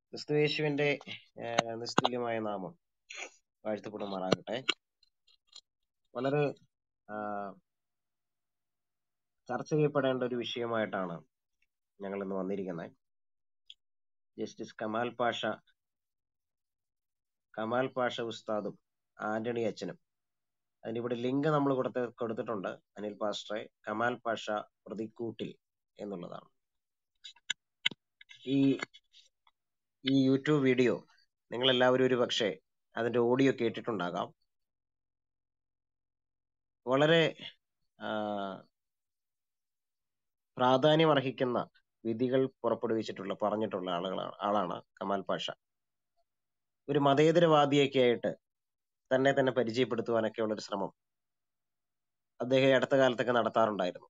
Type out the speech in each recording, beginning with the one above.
ക്രിസ്തുയേശുവിന്റെ ഏഹ്, നിസ്തുല്യമായ നാമം വാഴ്ത്തപ്പെടുമാറാകട്ടെ വളരെ ആഹ്, ചർച്ച ചെയ്യപ്പെടേണ്ട ഒരു വിഷയമായിട്ടാണ് ഞങ്ങൾ ഇന്ന് വന്നിരിക്കുന്നത് ജസ്റ്റിസ് കമാൽ പാഷ കമാൽ പാഷ ഉസ്താദും ആന്റണി അച്ഛനും അതിനിവിടെ ലിങ്ക് നമ്മൾ കൊടുത്ത് കൊടുത്തിട്ടുണ്ട് അനിൽ പാസ്റ്ററെ കമാൽ പാഷ പ്രതിക്കൂട്ടിൽ എന്നുള്ളതാണ് ഈ ഈ യൂട്യൂബ് വീഡിയോ നിങ്ങൾ എല്ലാവരും ഒരു പക്ഷേ അതിന്റെ ഓഡിയോ കേട്ടിട്ടുണ്ടാകാം വളരെ ആഹ്, പ്രാധാന്യം അർഹിക്കുന്ന വിധികൾ പുറപ്പെടുവിച്ചിട്ടുള്ള പറഞ്ഞിട്ടുള്ള ആളുകളാണ് ആളാണ് കമാൽ പാഷ ഒരു മതേതരവാദിയൊക്കെ ആയിട്ട് തന്നെ തന്നെ പരിചയപ്പെടുത്തുവാനൊക്കെ ഉള്ള ഒരു ശ്രമം അദ്ദേഹം ഈ അടുത്ത കാലത്തൊക്കെ നടത്താറുണ്ടായിരുന്നു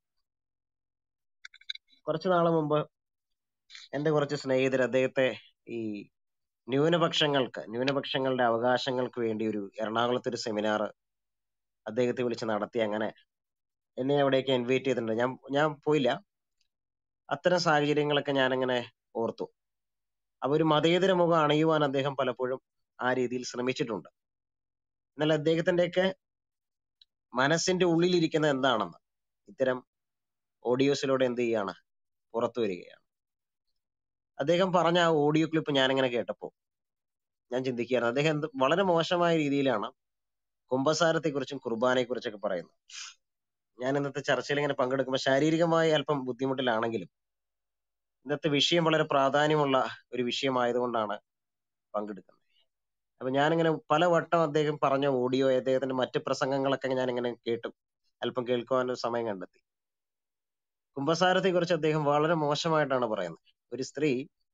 കുറച്ചു നാള് മുമ്പ് എന്റെ കുറച്ച് സ്നേഹിതർ അദ്ദേഹത്തെ ഈ ന്യൂനപക്ഷങ്ങൾക്ക് ന്യൂനപക്ഷങ്ങളുടെ അവകാശങ്ങൾക്ക് വേണ്ടി ഒരു എറണാകുളത്ത് ഒരു സെമിനാർ അദ്ദേഹത്തെ വിളിച്ച് നടത്തി അങ്ങനെ എന്നെ അവിടേക്ക് ഇൻവൈറ്റ് ചെയ്തിട്ടുണ്ട് ഞാൻ ഞാൻ പോയില്ല അത്തരം സാഹചര്യങ്ങളൊക്കെ ഞാനങ്ങനെ ഓർത്തു അപ്പൊ ഒരു മതേതര മുഖം അണയുവാൻ അദ്ദേഹം പലപ്പോഴും ആ രീതിയിൽ ശ്രമിച്ചിട്ടുണ്ട് എന്നാൽ അദ്ദേഹത്തിന്റെയൊക്കെ മനസ്സിന്റെ ഉള്ളിലിരിക്കുന്ന എന്താണെന്ന് ഇത്തരം ഓഡിയോസിലൂടെ എന്ത് ചെയ്യാണ് പുറത്തു വരികയാണ് അദ്ദേഹം പറഞ്ഞ ആ ഓഡിയോ ക്ലിപ്പ് ഞാനിങ്ങനെ കേട്ടപ്പോ ഞാൻ ചിന്തിക്കുകയായിരുന്നു അദ്ദേഹം എന്ത് വളരെ മോശമായ രീതിയിലാണ് കുംഭസാരത്തെക്കുറിച്ചും കുർബാനയെക്കുറിച്ചൊക്കെ പറയുന്നത് ഞാൻ ഇന്നത്തെ ചർച്ചയിൽ ഇങ്ങനെ പങ്കെടുക്കുമ്പോൾ ശാരീരികമായി അല്പം ബുദ്ധിമുട്ടിലാണെങ്കിലും ഇന്നത്തെ വിഷയം വളരെ പ്രാധാന്യമുള്ള ഒരു വിഷയമായതുകൊണ്ടാണ് പങ്കെടുക്കുന്നത് അപ്പൊ ഞാനിങ്ങനെ പല വട്ടം അദ്ദേഹം പറഞ്ഞ ഓഡിയോ അദ്ദേഹത്തിന്റെ മറ്റ് പ്രസംഗങ്ങളൊക്കെ ഞാനിങ്ങനെ കേട്ടു അല്പം കേൾക്കുവാൻ ഒരു സമയം കണ്ടെത്തി കുംഭസാരത്തെ കുറിച്ച് അദ്ദേഹം വളരെ മോശമായിട്ടാണ് പറയുന്നത് ഒരു സ്ത്രീ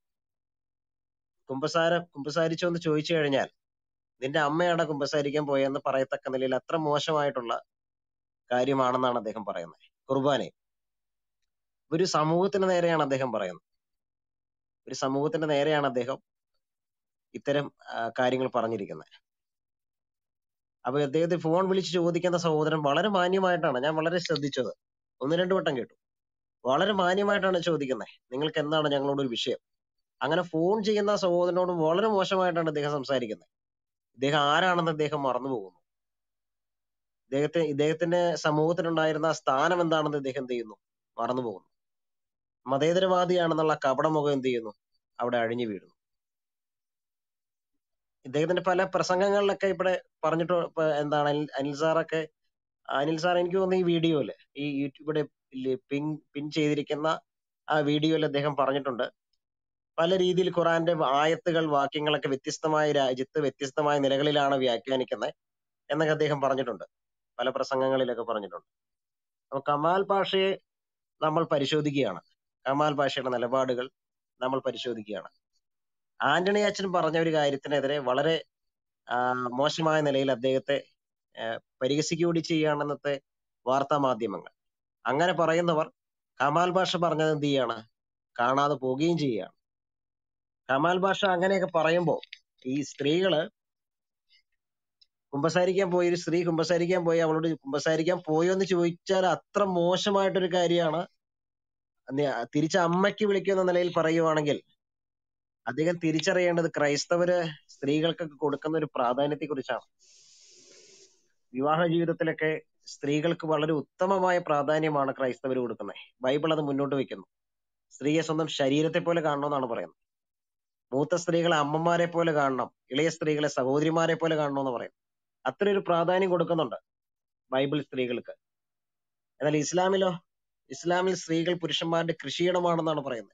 കുംഭസാരം കുംഭസാരിച്ചോ എന്ന് ചോദിച്ചു കഴിഞ്ഞാൽ നിന്റെ അമ്മയാണ് കുംഭസാരിക്കാൻ പോയെന്ന് പറയത്തക്ക നിലയിൽ അത്ര മോശമായിട്ടുള്ള കാര്യമാണെന്നാണ് അദ്ദേഹം പറയുന്നത് കുർബാനെ ഒരു സമൂഹത്തിന് നേരെയാണ് അദ്ദേഹം പറയുന്നത് ഒരു സമൂഹത്തിന്റെ നേരെയാണ് അദ്ദേഹം ഇത്തരം ആ, കാര്യങ്ങൾ പറഞ്ഞിരിക്കുന്നത് അപ്പൊ അദ്ദേഹത്തെ ഫോൺ വിളിച്ച് ചോദിക്കുന്ന സഹോദരൻ വളരെ മാന്യമായിട്ടാണ് ഞാൻ വളരെ ശ്രദ്ധിച്ചത് ഒന്ന് രണ്ടു വട്ടം കേട്ടു വളരെ മാന്യമായിട്ടാണ് ചോദിക്കുന്നത് നിങ്ങൾക്ക് എന്താണ് ഞങ്ങളോട് ഒരു വിഷയം അങ്ങനെ ഫോൺ ചെയ്യുന്ന സഹോദരനോട് വളരെ മോശമായിട്ടാണ് അദ്ദേഹം സംസാരിക്കുന്നത് ഇദ്ദേഹം ആരാണെന്ന് അദ്ദേഹം മറന്നു പോകുന്നു ഇദ്ദേഹത്തെ ഇദ്ദേഹത്തിന്റെ സമൂഹത്തിനുണ്ടായിരുന്ന ആ സ്ഥാനം എന്താണെന്ന് ഇദ്ദേഹം എന്ത് ചെയ്യുന്നു മറന്നു പോകുന്നു മതേതരവാദിയാണെന്നുള്ള കപടമുഖം എന്ത് ചെയ്യുന്നു അവിടെ അഴിഞ്ഞു വീഴുന്നു ഇദ്ദേഹത്തിന്റെ പല പ്രസംഗങ്ങളിലൊക്കെ ഇവിടെ പറഞ്ഞിട്ട് ഇപ്പൊ എന്താണ് അനിൽ അനിൽ സാറൊക്കെ അനിൽ സാർ എനിക്ക് തോന്നുന്നു ഈ വീഡിയോയില് ഈ യൂട്യൂബിടെ പിൻ പിൻ ചെയ്തിരിക്കുന്ന ആ വീഡിയോയിൽ അദ്ദേഹം പറഞ്ഞിട്ടുണ്ട് പല രീതിയിൽ ഖുറാന്റെ ആയത്തുകൾ വാക്യങ്ങളൊക്കെ വ്യത്യസ്തമായ രാജ്യത്ത് വ്യത്യസ്തമായ നിലകളിലാണ് വ്യാഖ്യാനിക്കുന്നത് എന്നൊക്കെ അദ്ദേഹം പറഞ്ഞിട്ടുണ്ട് പല പ്രസംഗങ്ങളിലൊക്കെ പറഞ്ഞിട്ടുണ്ട് അപ്പൊ കമാൽ പാഷയെ നമ്മൾ പരിശോധിക്കുകയാണ് കമാൽ പാഷയുടെ നിലപാടുകൾ നമ്മൾ പരിശോധിക്കുകയാണ് ആന്റണി അച്ഛൻ പറഞ്ഞ ഒരു കാര്യത്തിനെതിരെ വളരെ ആ, മോശമായ നിലയിൽ അദ്ദേഹത്തെ ആ, പരിഹസിക്കുകയൂടി ചെയ്യുകയാണ് ഇന്നത്തെ വാർത്താ മാധ്യമങ്ങൾ അങ്ങനെ പറയുന്നവർ കമാൽ ഭാഷ പറഞ്ഞത് എന്ത് ചെയ്യാണ് കാണാതെ പോവുകയും ചെയ്യുകയാണ് കമാൽ ഭാഷ അങ്ങനെയൊക്കെ പറയുമ്പോ ഈ സ്ത്രീകള് കുമ്പസാരിക്കാൻ പോയി ഒരു സ്ത്രീ കുമ്പസാരിക്കാൻ പോയി അവളോട് കുമ്പസാരിക്കാൻ പോയോ എന്ന് ചോദിച്ചാൽ അത്ര മോശമായിട്ടൊരു കാര്യമാണ് നി- തിരിച്ച് അമ്മയ്ക്ക് വിളിക്കുന്ന നിലയിൽ പറയുവാണെങ്കിൽ അദ്ദേഹം തിരിച്ചറിയേണ്ടത് ക്രൈസ്തവര് സ്ത്രീകൾക്കൊക്കെ കൊടുക്കുന്ന ഒരു പ്രാധാന്യത്തെ കുറിച്ചാണ് വിവാഹ ജീവിതത്തിലൊക്കെ സ്ത്രീകൾക്ക് വളരെ ഉത്തമമായ പ്രാധാന്യമാണ് ക്രൈസ്തവർ കൊടുക്കുന്നത് ബൈബിൾ അത് മുന്നോട്ട് വെക്കുന്നു സ്ത്രീയെ സ്വന്തം ശരീരത്തെ പോലെ കാണണമെന്നാണ് പറയുന്നത് മൂത്ത സ്ത്രീകളെ അമ്മമാരെ പോലെ കാണണം ഇളയ സ്ത്രീകളെ സഹോദരിമാരെ പോലെ കാണണമെന്ന് പറയുന്നു അത്ര ഒരു പ്രാധാന്യം കൊടുക്കുന്നുണ്ട് ബൈബിൾ സ്ത്രീകൾക്ക് എന്നാൽ ഇസ്ലാമിലോ ഇസ്ലാമിൽ സ്ത്രീകൾ പുരുഷന്മാരുടെ കൃഷിയിടമാണെന്നാണ് പറയുന്നത്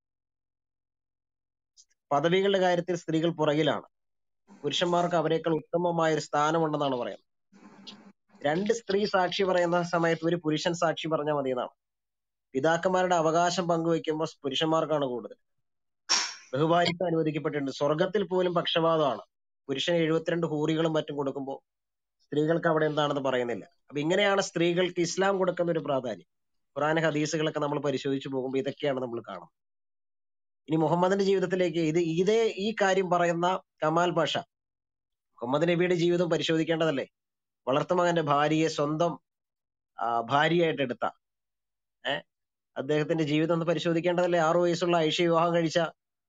പദവികളുടെ കാര്യത്തിൽ സ്ത്രീകൾ പുറകിലാണ് പുരുഷന്മാർക്ക് അവരെക്കാൾ ഉത്തമമായ ഒരു സ്ഥാനമുണ്ടെന്നാണ് പറയുന്നത് രണ്ട് സ്ത്രീ സാക്ഷി പറയുന്ന സമയത്ത് ഒരു പുരുഷൻ സാക്ഷി പറഞ്ഞാൽ മതി എന്നാണ് പിതാക്കന്മാരുടെ അവകാശം പങ്കുവെക്കുമ്പോൾ പുരുഷന്മാർക്കാണ് കൂടുതൽ ബഹുഭാരിത്വം അനുവദിക്കപ്പെട്ടിട്ടുണ്ട് സ്വർഗത്തിൽ പോലും പക്ഷപാതമാണ് പുരുഷന് എഴുപത്തിരണ്ട് ഹൂറികളും മറ്റും കൊടുക്കുമ്പോൾ സ്ത്രീകൾക്ക് അവിടെ എന്താണെന്ന് പറയുന്നില്ല അപ്പൊ ഇങ്ങനെയാണ് സ്ത്രീകൾക്ക് ഇസ്ലാം കൊടുക്കുന്ന ഒരു പ്രാധാന്യം ഖുറാൻ ഹദീസുകളൊക്കെ നമ്മൾ പരിശോധിച്ചു പോകുമ്പോൾ ഇതൊക്കെയാണ് നമ്മൾ കാണുന്നത് ഇനി മുഹമ്മദിന്റെ ജീവിതത്തിലേക്ക് ഇത് ഇതേ ഈ കാര്യം പറയുന്ന കമാൽ പാഷ മുഹമ്മദ് നബിയുടെ ജീവിതം പരിശോധിക്കേണ്ടതല്ലേ വളർത്തുമകന്റെ ഭാര്യയെ സ്വന്തം ആ, ഭാര്യയായിട്ട് എടുത്ത ഏഹ് അദ്ദേഹത്തിന്റെ ജീവിതം ഒന്ന് പരിശോധിക്കേണ്ടതല്ലേ ആറു വയസ്സുള്ള ഐഷ വിവാഹം കഴിച്ച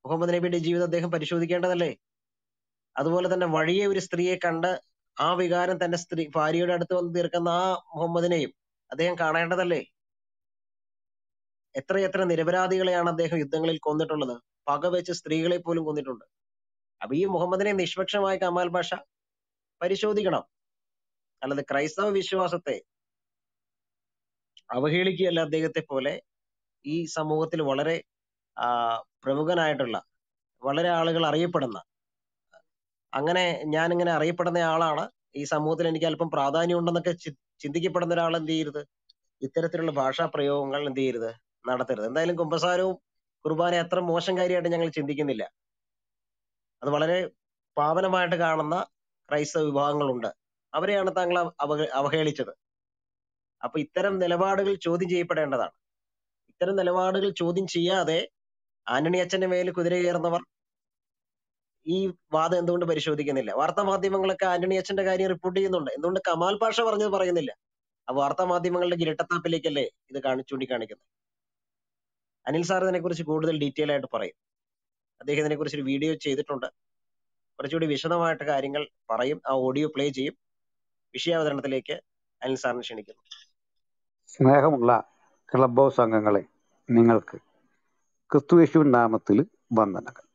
മുഹമ്മദ് നബിയുടെ ജീവിതം അദ്ദേഹം പരിശോധിക്കേണ്ടതല്ലേ അതുപോലെ തന്നെ വഴിയെ ഒരു സ്ത്രീയെ കണ്ട് ആ വികാരം തന്റെ സ്ത്രീ ഭാര്യയുടെ അടുത്ത് വന്ന് തീർക്കുന്ന ആ മുഹമ്മദിനെയും അദ്ദേഹം കാണേണ്ടതല്ലേ എത്രയെത്ര നിരപരാധികളെയാണ് അദ്ദേഹം യുദ്ധങ്ങളിൽ കൊന്നിട്ടുള്ളത് പകവെച്ച് സ്ത്രീകളെ പോലും കൊന്നിട്ടുണ്ട് അപ്പൊ ഈ മുഹമ്മദിനെ നിഷ്പക്ഷമായ കമാൽ ഭാഷ പരിശോധിക്കണം അല്ലാതെ ക്രൈസ്തവ വിശ്വാസത്തെ അവഹേളിക്കുകയല്ല അദ്ദേഹത്തെ പോലെ ഈ സമൂഹത്തിൽ വളരെ ആ, പ്രമുഖനായിട്ടുള്ള വളരെ ആളുകൾ അറിയപ്പെടുന്ന അങ്ങനെ ഞാൻ ഇങ്ങനെ അറിയപ്പെടുന്ന ആളാണ് ഈ സമൂഹത്തിൽ എനിക്ക് അല്പം പ്രാധാന്യം ഉണ്ടെന്നൊക്കെ ചി- ചിന്തിക്കപ്പെടുന്ന ഒരാൾ എന്ത് ചെയ്യരുത് ഇത്തരത്തിലുള്ള ഭാഷാ പ്രയോഗങ്ങൾ എന്ത് ചെയ്യരുത് നടത്തരുത് എന്തായാലും കുമ്പസാരവും കുർബാന അത്ര മോശം കാര്യമായിട്ട് ഞങ്ങൾ ചിന്തിക്കുന്നില്ല അത് വളരെ പാവനമായിട്ട് കാണുന്ന ക്രൈസ്തവ വിഭാഗങ്ങളുണ്ട് അവരെയാണ് താങ്കൾ അവഹ അവഹേളിച്ചത് അപ്പൊ ഇത്തരം നിലപാടുകൾ ചോദ്യം ചെയ്യപ്പെടേണ്ടതാണ് ഇത്തരം നിലപാടുകൾ ചോദ്യം ചെയ്യാതെ ആന്റണി അച്ഛന്റെ മേൽ കുതിര കയറുന്നവർ ഈ വാദം എന്തുകൊണ്ട് പരിശോധിക്കുന്നില്ല വാർത്താ മാധ്യമങ്ങളൊക്കെ ആന്റണി അച്ഛന്റെ കാര്യം റിപ്പോർട്ട് ചെയ്യുന്നുണ്ട് എന്തുകൊണ്ട് കമാൽ പാഷ പറഞ്ഞത് പറയുന്നില്ല ആ വാർത്താ മാധ്യമങ്ങളുടെ ഇരട്ടത്താപ്പിലേക്കല്ലേ ഇത് കാണി ചൂണ്ടിക്കാണിക്കുന്നത് അനിൽ സാർ ഇതിനെ കുറിച്ച് കൂടുതൽ ഡീറ്റെയിൽ ആയിട്ട് പറയും അദ്ദേഹം ഇതിനെ കുറിച്ച് ഒരു വീഡിയോ ചെയ്തിട്ടുണ്ട് കുറച്ചുകൂടി വിശദമായിട്ട് കാര്യങ്ങൾ പറയും ആ ഓഡിയോ പ്ലേ ചെയ്യും വിഷയാവതരണത്തിലേക്ക് അനിൽ സാറിനെ ക്ഷണിക്കുന്നു സ്നേഹമുള്ള ക്ലബ് ഹൗസ് അംഗങ്ങളെ നിങ്ങൾക്ക് ക്രിസ്തുയേശുവിൻ നാമത്തിൽ വന്ദനങ്ങൾ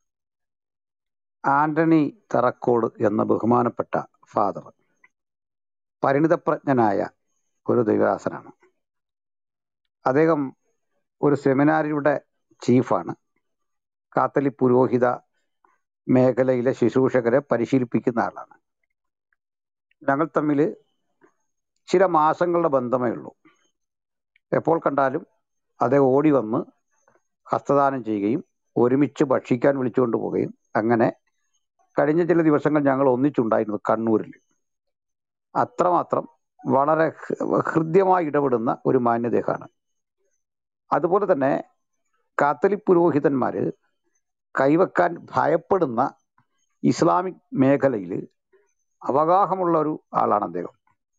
ആന്റണി തറക്കോട് എന്ന ബഹുമാനപ്പെട്ട ഫാദർ പരിണിതപ്രജ്ഞനായ ഒരു ദൈവദാസനാണ് അദ്ദേഹം ഒരു സെമിനാരിയുടെ ചീഫാണ് കാത്തലിക് പുരോഹിത മേഖലയിലെ ശുശ്രൂഷകരെ പരിശീലിപ്പിക്കുന്ന ആളാണ് ഞങ്ങൾ തമ്മിൽ ചില മാസങ്ങളുടെ ബന്ധമേ ഉള്ളൂ എപ്പോൾ കണ്ടാലും അദ്ദേഹം ഓടി വന്ന് ഹസ്തദാനം ചെയ്യുകയും ഒരുമിച്ച് ഭക്ഷിക്കാൻ വിളിച്ചുകൊണ്ട് പോവുകയും അങ്ങനെ കഴിഞ്ഞ ചില ദിവസങ്ങൾ ഞങ്ങൾ ഒന്നിച്ചുണ്ടായിരുന്നു കണ്ണൂരിൽ അത്രമാത്രം വളരെ ഹൃ- ഹൃദ്യമായി ഇടപെടുന്ന ഒരു മാന്യദേഹമാണ് അതുപോലെ തന്നെ കാത്തലിക് പുരോഹിതന്മാര് കൈവക്കാൻ ഭയപ്പെടുന്ന ഇസ്ലാമിക് മേഖലയിൽ അവഗാഹമുള്ള ഒരു ആളാണ് അദ്ദേഹം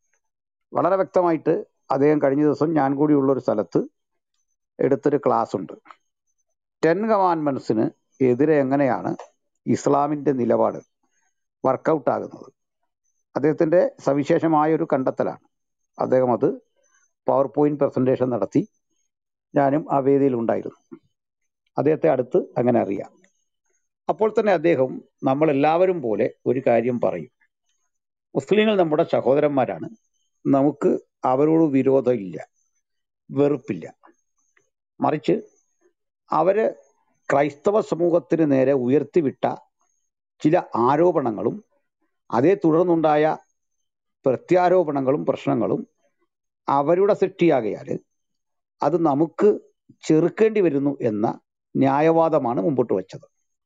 വളരെ വ്യക്തമായിട്ട് അദ്ദേഹം കഴിഞ്ഞ ദിവസം ഞാൻ കൂടിയുള്ള ഒരു സ്ഥലത്ത് എടുത്തൊരു ക്ലാസ് ഉണ്ട് ടെൻ കമാൻമെന്റ്സിന് എതിരെ എങ്ങനെയാണ് ഇസ്ലാമിന്റെ നിലപാട് വർക്കൗട്ട് ആകുന്നത് അദ്ദേഹത്തിന്റെ സവിശേഷമായ ഒരു കണ്ടെത്തലാണ് അദ്ദേഹം അത് പവർ പോയിന്റ് പ്രസന്റേഷൻ നടത്തി ഞാനും ആ വേദിയിൽ ഉണ്ടായിരുന്നു അദ്ദേഹത്തെ അടുത്ത് അങ്ങനെ അറിയാം അപ്പോൾ തന്നെ അദ്ദേഹം നമ്മൾ എല്ലാവരും പോലെ ഒരു കാര്യം പറയും മുസ്ലിങ്ങൾ നമ്മുടെ സഹോദരന്മാരാണ് നമുക്ക് അവരോട് വിരോധമില്ല വെറുപ്പില്ല മറിച്ച് അവര് ക്രൈസ്തവ സമൂഹത്തിന് നേരെ ഉയർത്തിവിട്ട ചില ആരോപണങ്ങളും അതേ തുടർന്നുണ്ടായ പ്രത്യാരോപണങ്ങളും പ്രശ്നങ്ങളും അവരുടെ സൃഷ്ടിയാകയാൽ അത് നമുക്ക് ചെറുക്കേണ്ടി വരുന്നു എന്ന ന്യായവാദമാണ് മുമ്പോട്ട് വച്ചത്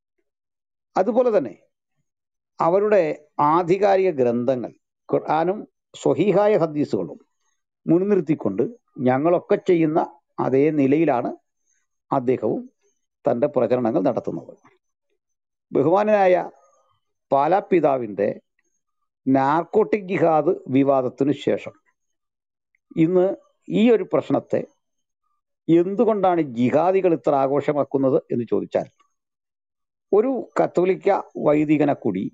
അതുപോലെ തന്നെ അവരുടെ ആധികാരിക ഗ്രന്ഥങ്ങൾ ഖുർആാനും സ്വഹീഹായ ഹദീസുകളും മുൻനിർത്തിക്കൊണ്ട് ഞങ്ങളൊക്കെ ചെയ്യുന്ന അതേ നിലയിലാണ് അദ്ദേഹവും തന്റെ പ്രചരണങ്ങൾ നടത്തുന്നത് ബഹുമാനനായ പാലാപിതാവിന്റെ നാർക്കോട്ടിക് ജിഹാദ് വിവാദത്തിനു ശേഷം ഇന്ന് ഈ ഒരു പ്രശ്നത്തെ എന്തുകൊണ്ടാണ് ജിഹാദികൾ ഇത്ര ആഘോഷമാക്കുന്നത് എന്ന് ചോദിച്ചാൽ ഒരു കത്തോലിക്ക വൈദികനെ കൂടി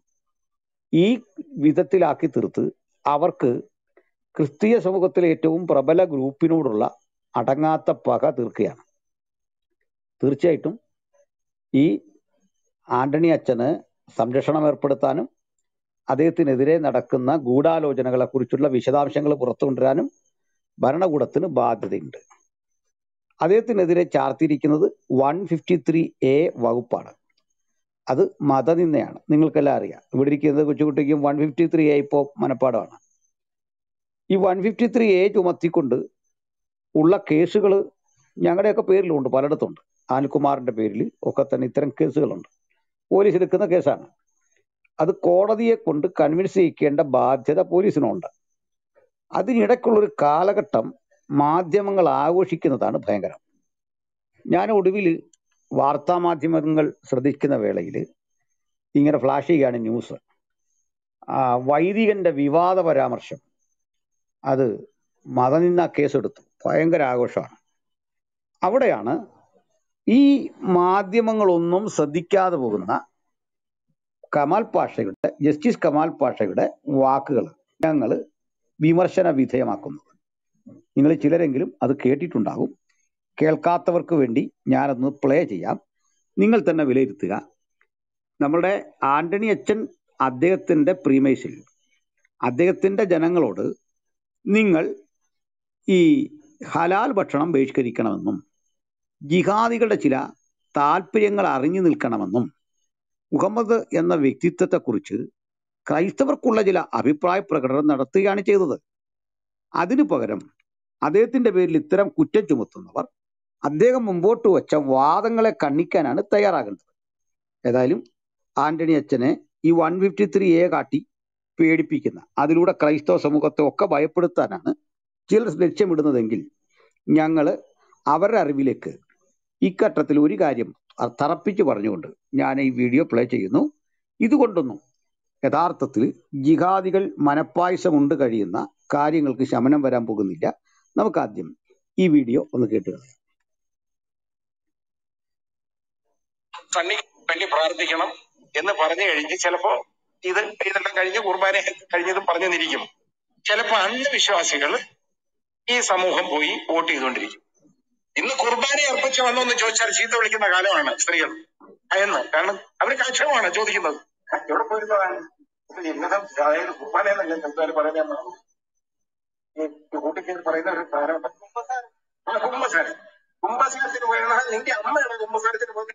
ഈ വിധത്തിലാക്കി തീർത്ത് അവർക്ക് ക്രിസ്തീയ സമൂഹത്തിലെ ഏറ്റവും പ്രബല ഗ്രൂപ്പിനോടുള്ള അടങ്ങാത്ത പക തീർക്കുകയാണ് തീർച്ചയായിട്ടും ഈ ആന്റണി അച്ഛന് സംരക്ഷണം ഏർപ്പെടുത്താനും അദ്ദേഹത്തിനെതിരെ നടക്കുന്ന ഗൂഢാലോചനകളെ കുറിച്ചുള്ള വിശദാംശങ്ങൾ പുറത്തു കൊണ്ടുവരാനും ഭരണകൂടത്തിന് ബാധ്യതയുണ്ട് അദ്ദേഹത്തിനെതിരെ ചാർത്തിയിരിക്കുന്നത് വൺ ഫിഫ്റ്റി ത്രീ എ വകുപ്പാണ് അത് മതനിന്ദയാണ് നിങ്ങൾക്കെല്ലാം അറിയാം ഇവിടെ ഇരിക്കുന്നത് കൊച്ചുകുട്ടിക്കും വൺ ഫിഫ്റ്റി ത്രീ എ ഇപ്പോൾ മനപ്പാടമാണ് ഈ വൺ ഫിഫ്റ്റി ത്രീ എ ചുമത്തിക്കൊണ്ട് ഉള്ള കേസുകൾ ഞങ്ങളുടെയൊക്കെ പേരിലുണ്ട് പലയിടത്തുണ്ട് അനിൽകുമാറിന്റെ പേരിൽ ഒക്കെ തന്നെ ഇത്തരം കേസുകളുണ്ട് പോലീസ് എടുക്കുന്ന കേസാണ് അത് കോടതിയെ കൊണ്ട് കൺവിൻസ് ചെയ്യിക്കേണ്ട ബാധ്യത പോലീസിനുണ്ട് അതിനിടയ്ക്കുള്ള ഒരു കാലഘട്ടം മാധ്യമങ്ങൾ ആഘോഷിക്കുന്നതാണ് ഭയങ്കരം ഞാൻ ഒടുവിൽ വാർത്താ മാധ്യമങ്ങൾ ശ്രദ്ധിക്കുന്ന വേളയിൽ ഇങ്ങനെ ഫ്ലാഷ് ചെയ്യുകയാണ് ന്യൂസ് ആ, വൈദികന്റെ വിവാദ പരാമർശം അത് മതനിന്ന കേസെടുത്തു ഭയങ്കര ആഘോഷമാണ് അവിടെയാണ് ഈ മാധ്യമങ്ങളൊന്നും ശ്രദ്ധിക്കാതെ പോകുന്ന കമാൽ പാഷയുടെ ജസ്റ്റിസ് കമാൽ പാഷയുടെ വാക്കുകൾ ഞങ്ങൾ വിമർശന വിധേയമാക്കുന്നത് നിങ്ങൾ ചിലരെങ്കിലും അത് കേട്ടിട്ടുണ്ടാകും കേൾക്കാത്തവർക്ക് വേണ്ടി ഞാനൊന്ന് പ്ലേ ചെയ്യാം നിങ്ങൾ തന്നെ വിലയിരുത്തുക നമ്മുടെ ആന്റണി അച്ഛൻ അദ്ദേഹത്തിന്റെ പ്രീമൈസിൽ അദ്ദേഹത്തിന്റെ ജനങ്ങളോട് നിങ്ങൾ ഈ ഹലാൽ ഭക്ഷണം ബഹിഷ്കരിക്കണമെന്നും ജിഹാദികളുടെ ചില താല്പര്യങ്ങൾ അറിഞ്ഞു നിൽക്കണമെന്നും മുഹമ്മദ് എന്ന വ്യക്തിത്വത്തെക്കുറിച്ച് ക്രൈസ്തവർക്കുള്ള ചില അഭിപ്രായ പ്രകടനം നടത്തുകയാണ് ചെയ്തത് അതിനു പകരം അദ്ദേഹത്തിന്റെ പേരിൽ ഇത്തരം കുറ്റം ചുമത്തുന്നവർ അദ്ദേഹം മുമ്പോട്ട് വെച്ച വാദങ്ങളെ കണ്ണിക്കാനാണ് തയ്യാറാകേണ്ടത് ഏതായാലും ആന്റണി അച്ഛനെ ഈ വൺ ഫിഫ്റ്റി ത്രീ എ കാട്ടി പേടിപ്പിക്കുന്ന അതിലൂടെ ക്രൈസ്തവ സമൂഹത്തെ ഒക്കെ ഭയപ്പെടുത്താനാണ് ചിലർ ലക്ഷ്യമിടുന്നതെങ്കിൽ ഞങ്ങൾ അവരുടെ അറിവിലേക്ക് ഇക്കട്ടത്തിൽ ഒരു കാര്യം അ- തറപ്പിച്ച് പറഞ്ഞുകൊണ്ട് ഞാൻ ഈ വീഡിയോ പ്ലേ ചെയ്യുന്നു ഇതുകൊണ്ടൊന്നും യഥാർത്ഥത്തിൽ ജിഹാദികൾ മനപ്പായസമുണ്ട് കഴിയുന്ന കാര്യങ്ങൾക്ക് ശമനം വരാൻ പോകുന്നില്ല നമുക്ക് ആദ്യം ഈ വീഡിയോ ഒന്ന് കേട്ടുക സണ്ണി വേണ്ടി പ്രാർത്ഥിക്കണം എന്ന് പറഞ്ഞു കഴിഞ്ഞ് ചിലപ്പോ ഇത് ഇതെല്ലാം കഴിഞ്ഞ് കുർബാന കഴിഞ്ഞതും പറഞ്ഞു നിന്നിരിക്കും ചിലപ്പോ അന്ധവിശ്വാസികൾ ഈ സമൂഹം പോയി വോട്ട് ചെയ്തുകൊണ്ടിരിക്കും ഇന്ന് കുർബാന അർപ്പിച്ച് വന്നോ എന്ന് ചോദിച്ചാൽ ചീത്ത വിളിക്കുന്ന കാലമാണ് സ്ത്രീകൾ എന്ന് കാരണം അവർ കാക്ഷമാണ് ചോദിക്കുന്നത് "ആ, എവിടെ പോയിരുന്നതാണ് ഇത് ഇന്നതും അതായത് കുർബാന എന്നല്ല എന്തായാലും പറയുന്നത് ഈ കൂട്ടിക്കേറി പറയുന്ന ഒരു സാധനമുണ്ട് കുമ്പസാരം ആ കുമ്പസാരം കുമ്പസാരത്തിന് പോയാണ് നിന്റെ അമ്മയാണ് കുമ്പസാരത്തിന് പോയത്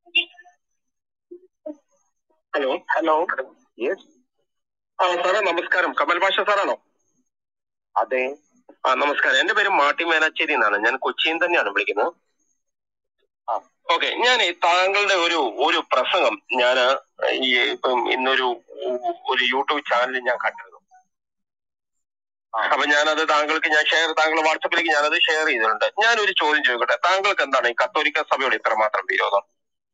ഹലോ ഹലോ യെസ് ആ സാറേ നമസ്കാരം കമൽ ഭാഷ സാറാണോ അതെ ആ നമസ്കാരം എന്റെ പേര് മാട്ടി മേനാച്ചേരി എന്നാണ് ഞാൻ കൊച്ചിയിൽ തന്നെയാണ് വിളിക്കുന്നത് ആ ഓക്കെ ഞാൻ താങ്കളുടെ ഒരു ഒരു പ്രസംഗം ഞാൻ ഈ ഇപ്പം ഇന്നൊരു ഒരു യൂട്യൂബ് ചാനലിൽ ഞാൻ കണ്ടിരുന്നു അപ്പൊ ഞാനത് താങ്കൾക്ക് ഞാൻ ഷെയർ താങ്കൾ വാട്സപ്പിലേക്ക് ഞാനത് ഷെയർ ചെയ്തിട്ടുണ്ട് ഞാനൊരു ചോദ്യം ചോദിക്കട്ടെ താങ്കൾക്ക് എന്താണ് ഈ കത്തോലിക്ക സഭയോട് ഇത്രമാത്രം വിരോധം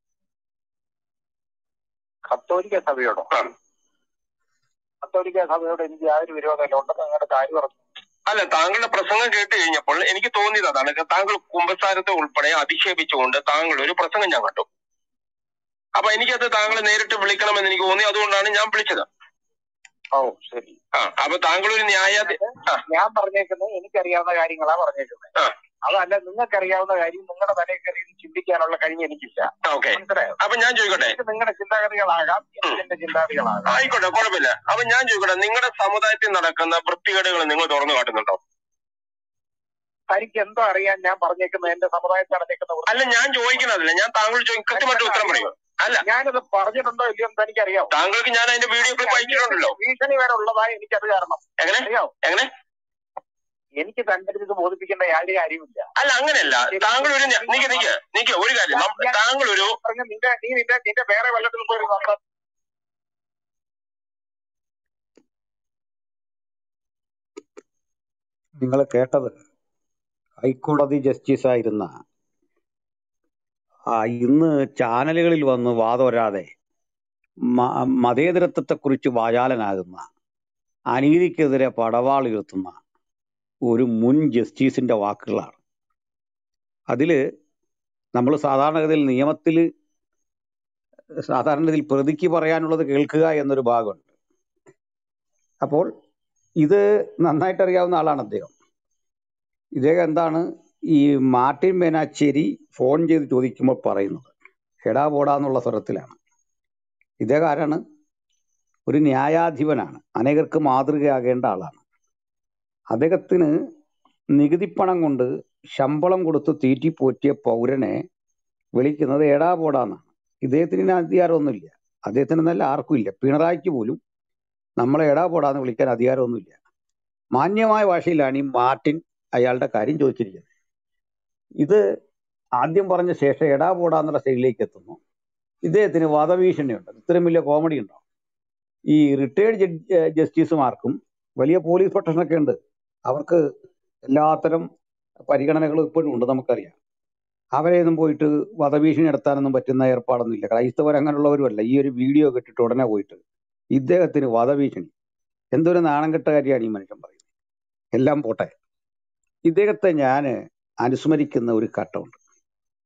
കത്തോലിക്ക സഭയോടോ ആ. കത്തോലിക്ക സഭയോട് എനിക്ക് യാതൊരു വിരോധമില്ല ഉണ്ടെന്ന് നിങ്ങളുടെ കാര്യം പറഞ്ഞു അല്ല താങ്കളുടെ പ്രസംഗം കേട്ട് കഴിഞ്ഞപ്പോൾ എനിക്ക് തോന്നിയത് അതാണ് താങ്കൾ കുമ്പസാരത്തെ ഉൾപ്പെടെ അധിക്ഷേപിച്ചുകൊണ്ട് താങ്കൾ ഒരു പ്രസംഗം ഞാൻ കണ്ടു അപ്പൊ എനിക്കത് താങ്കളെ നേരിട്ട് വിളിക്കണമെന്ന് എനിക്ക് തോന്നി അതുകൊണ്ടാണ് ഞാൻ വിളിച്ചത് ഓ ശരി ആ അപ്പൊ താങ്കൾ ഒരു ന്യായാധി ആ ഞാൻ പറഞ്ഞേക്കുന്നത് എനിക്കറിയാവുന്ന കാര്യങ്ങളാ പറഞ്ഞേക്കുന്നത് ആ അതല്ല നിങ്ങൾക്കറിയാവുന്ന കാര്യം നിങ്ങളുടെ തലയിൽ കയറി ചിന്തിക്കാനുള്ള കഴിവ് എനിക്കില്ല ഓക്കെ മനസ്സിലായോ അപ്പൊ ഞാൻ ചോദിക്കട്ടെ എനിക്ക് നിങ്ങളുടെ ചിന്താഗതികളാകാം എനിക്ക് എന്റെ ചിന്താഗതികളാകാം ആയിക്കോട്ടെ കുഴപ്പമില്ല അപ്പൊ ഞാൻ ചോദിക്കട്ടെ നിങ്ങളുടെ സമുദായത്തിൽ നടക്കുന്ന വൃത്തികേടുകൾ നിങ്ങൾ തുറന്നു കാട്ടുന്നുണ്ടോ തനിക്ക് എന്തോ അറിയാൻ ഞാൻ പറഞ്ഞേക്കുന്നത് എന്റെ സമുദായത്തിൽ നടന്നേക്കുന്ന ഒരു- അല്ല ഞാൻ ചോദിക്കണതല്ല ഞാൻ താങ്കൾ ചോദിക്കും കൃത്യമായിട്ട് ഉത്തരം പറയും അല്ല ഞാനിത് പറഞ്ഞിട്ടുണ്ടോ ഇല്ലയോ എന്ന് തനിക്കറിയാവോ താങ്കൾക്ക് ഞാൻ അതിന്റെ വീഡിയോ ക്ലിപ്പ് അയച്ചിട്ടുണ്ടല്ലോ ഭീഷണി വരെ ഉള്ളതായി എനിക്കത് കാരണം എങ്ങനെ അറിയാവോ എങ്ങനെ എനിക്ക് തന്റെ ഇത് ബോധിപ്പിക്കേണ്ട യാതൊരു കാര്യമില്ല അല്ല അങ്ങനെയല്ല താങ്കൾ ഒരു ന്യ- നിക്ക് നിക്ക് നിക്ക് ഒരു കാര്യം നം- താങ്കൾ ഒരു പറഞ്ഞ നിന്റെ നീ നിന്റെ നിന്റെ വേറെ വല്ലതിലും പോയി സംസാ- നിങ്ങൾ കേട്ടത് ഹൈക്കോടതി ജസ്റ്റിസ് ആയിരുന്ന ആ, ഇന്ന് ചാനലുകളിൽ വന്ന് വാദോരാതെ മ- മതേതരത്വത്തെക്കുറിച്ച് വാചാലനാകുന്ന അനീതിക്കെതിരെ പടവാൾ ഉയർത്തുന്ന ഒരു മുൻ ജസ്റ്റിസിന്റെ വാക്കുകളാണ് അതില് നമ്മൾ സാധാരണഗതിയിൽ നിയമത്തിൽ സാധാരണഗതിയിൽ പ്രതിക്ക് പറയാനുള്ളത് കേൾക്കുക എന്നൊരു ഭാഗമുണ്ട് അപ്പോൾ ഇത് നന്നായിട്ട് അറിയാവുന്ന ആളാണ് അദ്ദേഹം ഇദ്ദേഹം എന്താണ് ഈ മാർട്ടിൻ മേനാച്ചേരി ഫോൺ ചെയ്ത് ചോദിക്കുമ്പോൾ പറയുന്നത് എടാ പോടാ എന്നുള്ള സ്വരത്തിലാണ് ഇദ്ദേഹം ആരാണ് ഒരു ന്യായാധിപനാണ് അനേകർക്ക് മാതൃകയാകേണ്ട ആളാണ് അദ്ദേഹത്തിന് നികുതിപ്പണം കൊണ്ട് ശമ്പളം കൊടുത്ത് തീറ്റിപ്പോറ്റിയ പൗരനെ വിളിക്കുന്നത് എടാ പോടാന്നാണ് ഇദ്ദേഹത്തിന് ഇതിന് അധികാരമൊന്നുമില്ല അദ്ദേഹത്തിന് നല്ല ആർക്കും ഇല്ല പിണറായിക്ക് പോലും നമ്മളെ എടാ പോടാന്ന് വിളിക്കാൻ അധികാരമൊന്നുമില്ല മാന്യമായ ഭാഷയിലാണ് ഈ മാർട്ടിൻ അയാളുടെ കാര്യം ചോദിച്ചിരിക്കുന്നത് ഇത് ആദ്യം പറഞ്ഞ ശേഷം എടാ പോടാ എന്നുള്ള ശൈലിയിലേക്ക് എത്തുന്നു ഇദ്ദേഹത്തിന് വധഭീഷണിയുണ്ട് ഇത്രയും വലിയ കോമഡി ഉണ്ടോ ഈ റിട്ടയർഡ് ജസ്റ്റിസുമാർക്കും വലിയ പോലീസ് പ്രൊട്ടക്ഷനൊക്കെ ഉണ്ട് അവർക്ക് എല്ലാത്തരം പരിഗണനകളും ഇപ്പോഴും ഉണ്ട് നമുക്കറിയാം അവരെയൊന്നും പോയിട്ട് വധഭീഷണി നടത്താനൊന്നും പറ്റുന്ന ഏർപ്പാടൊന്നുമില്ല ക്രൈസ്തവർ അങ്ങനെയുള്ളവരുമല്ല ഈ ഒരു വീഡിയോ കിട്ടിട്ട് ഉടനെ പോയിട്ട് ഇദ്ദേഹത്തിന് വധഭീഷണി എന്തൊരു നാണം കെട്ട കാര്യമാണ് ഈ മനുഷ്യൻ പറയുന്നത് എല്ലാം പോട്ടെ ഇദ്ദേഹത്തെ ഞാൻ അനുസ്മരിക്കുന്ന ഒരു ഘട്ടമുണ്ട്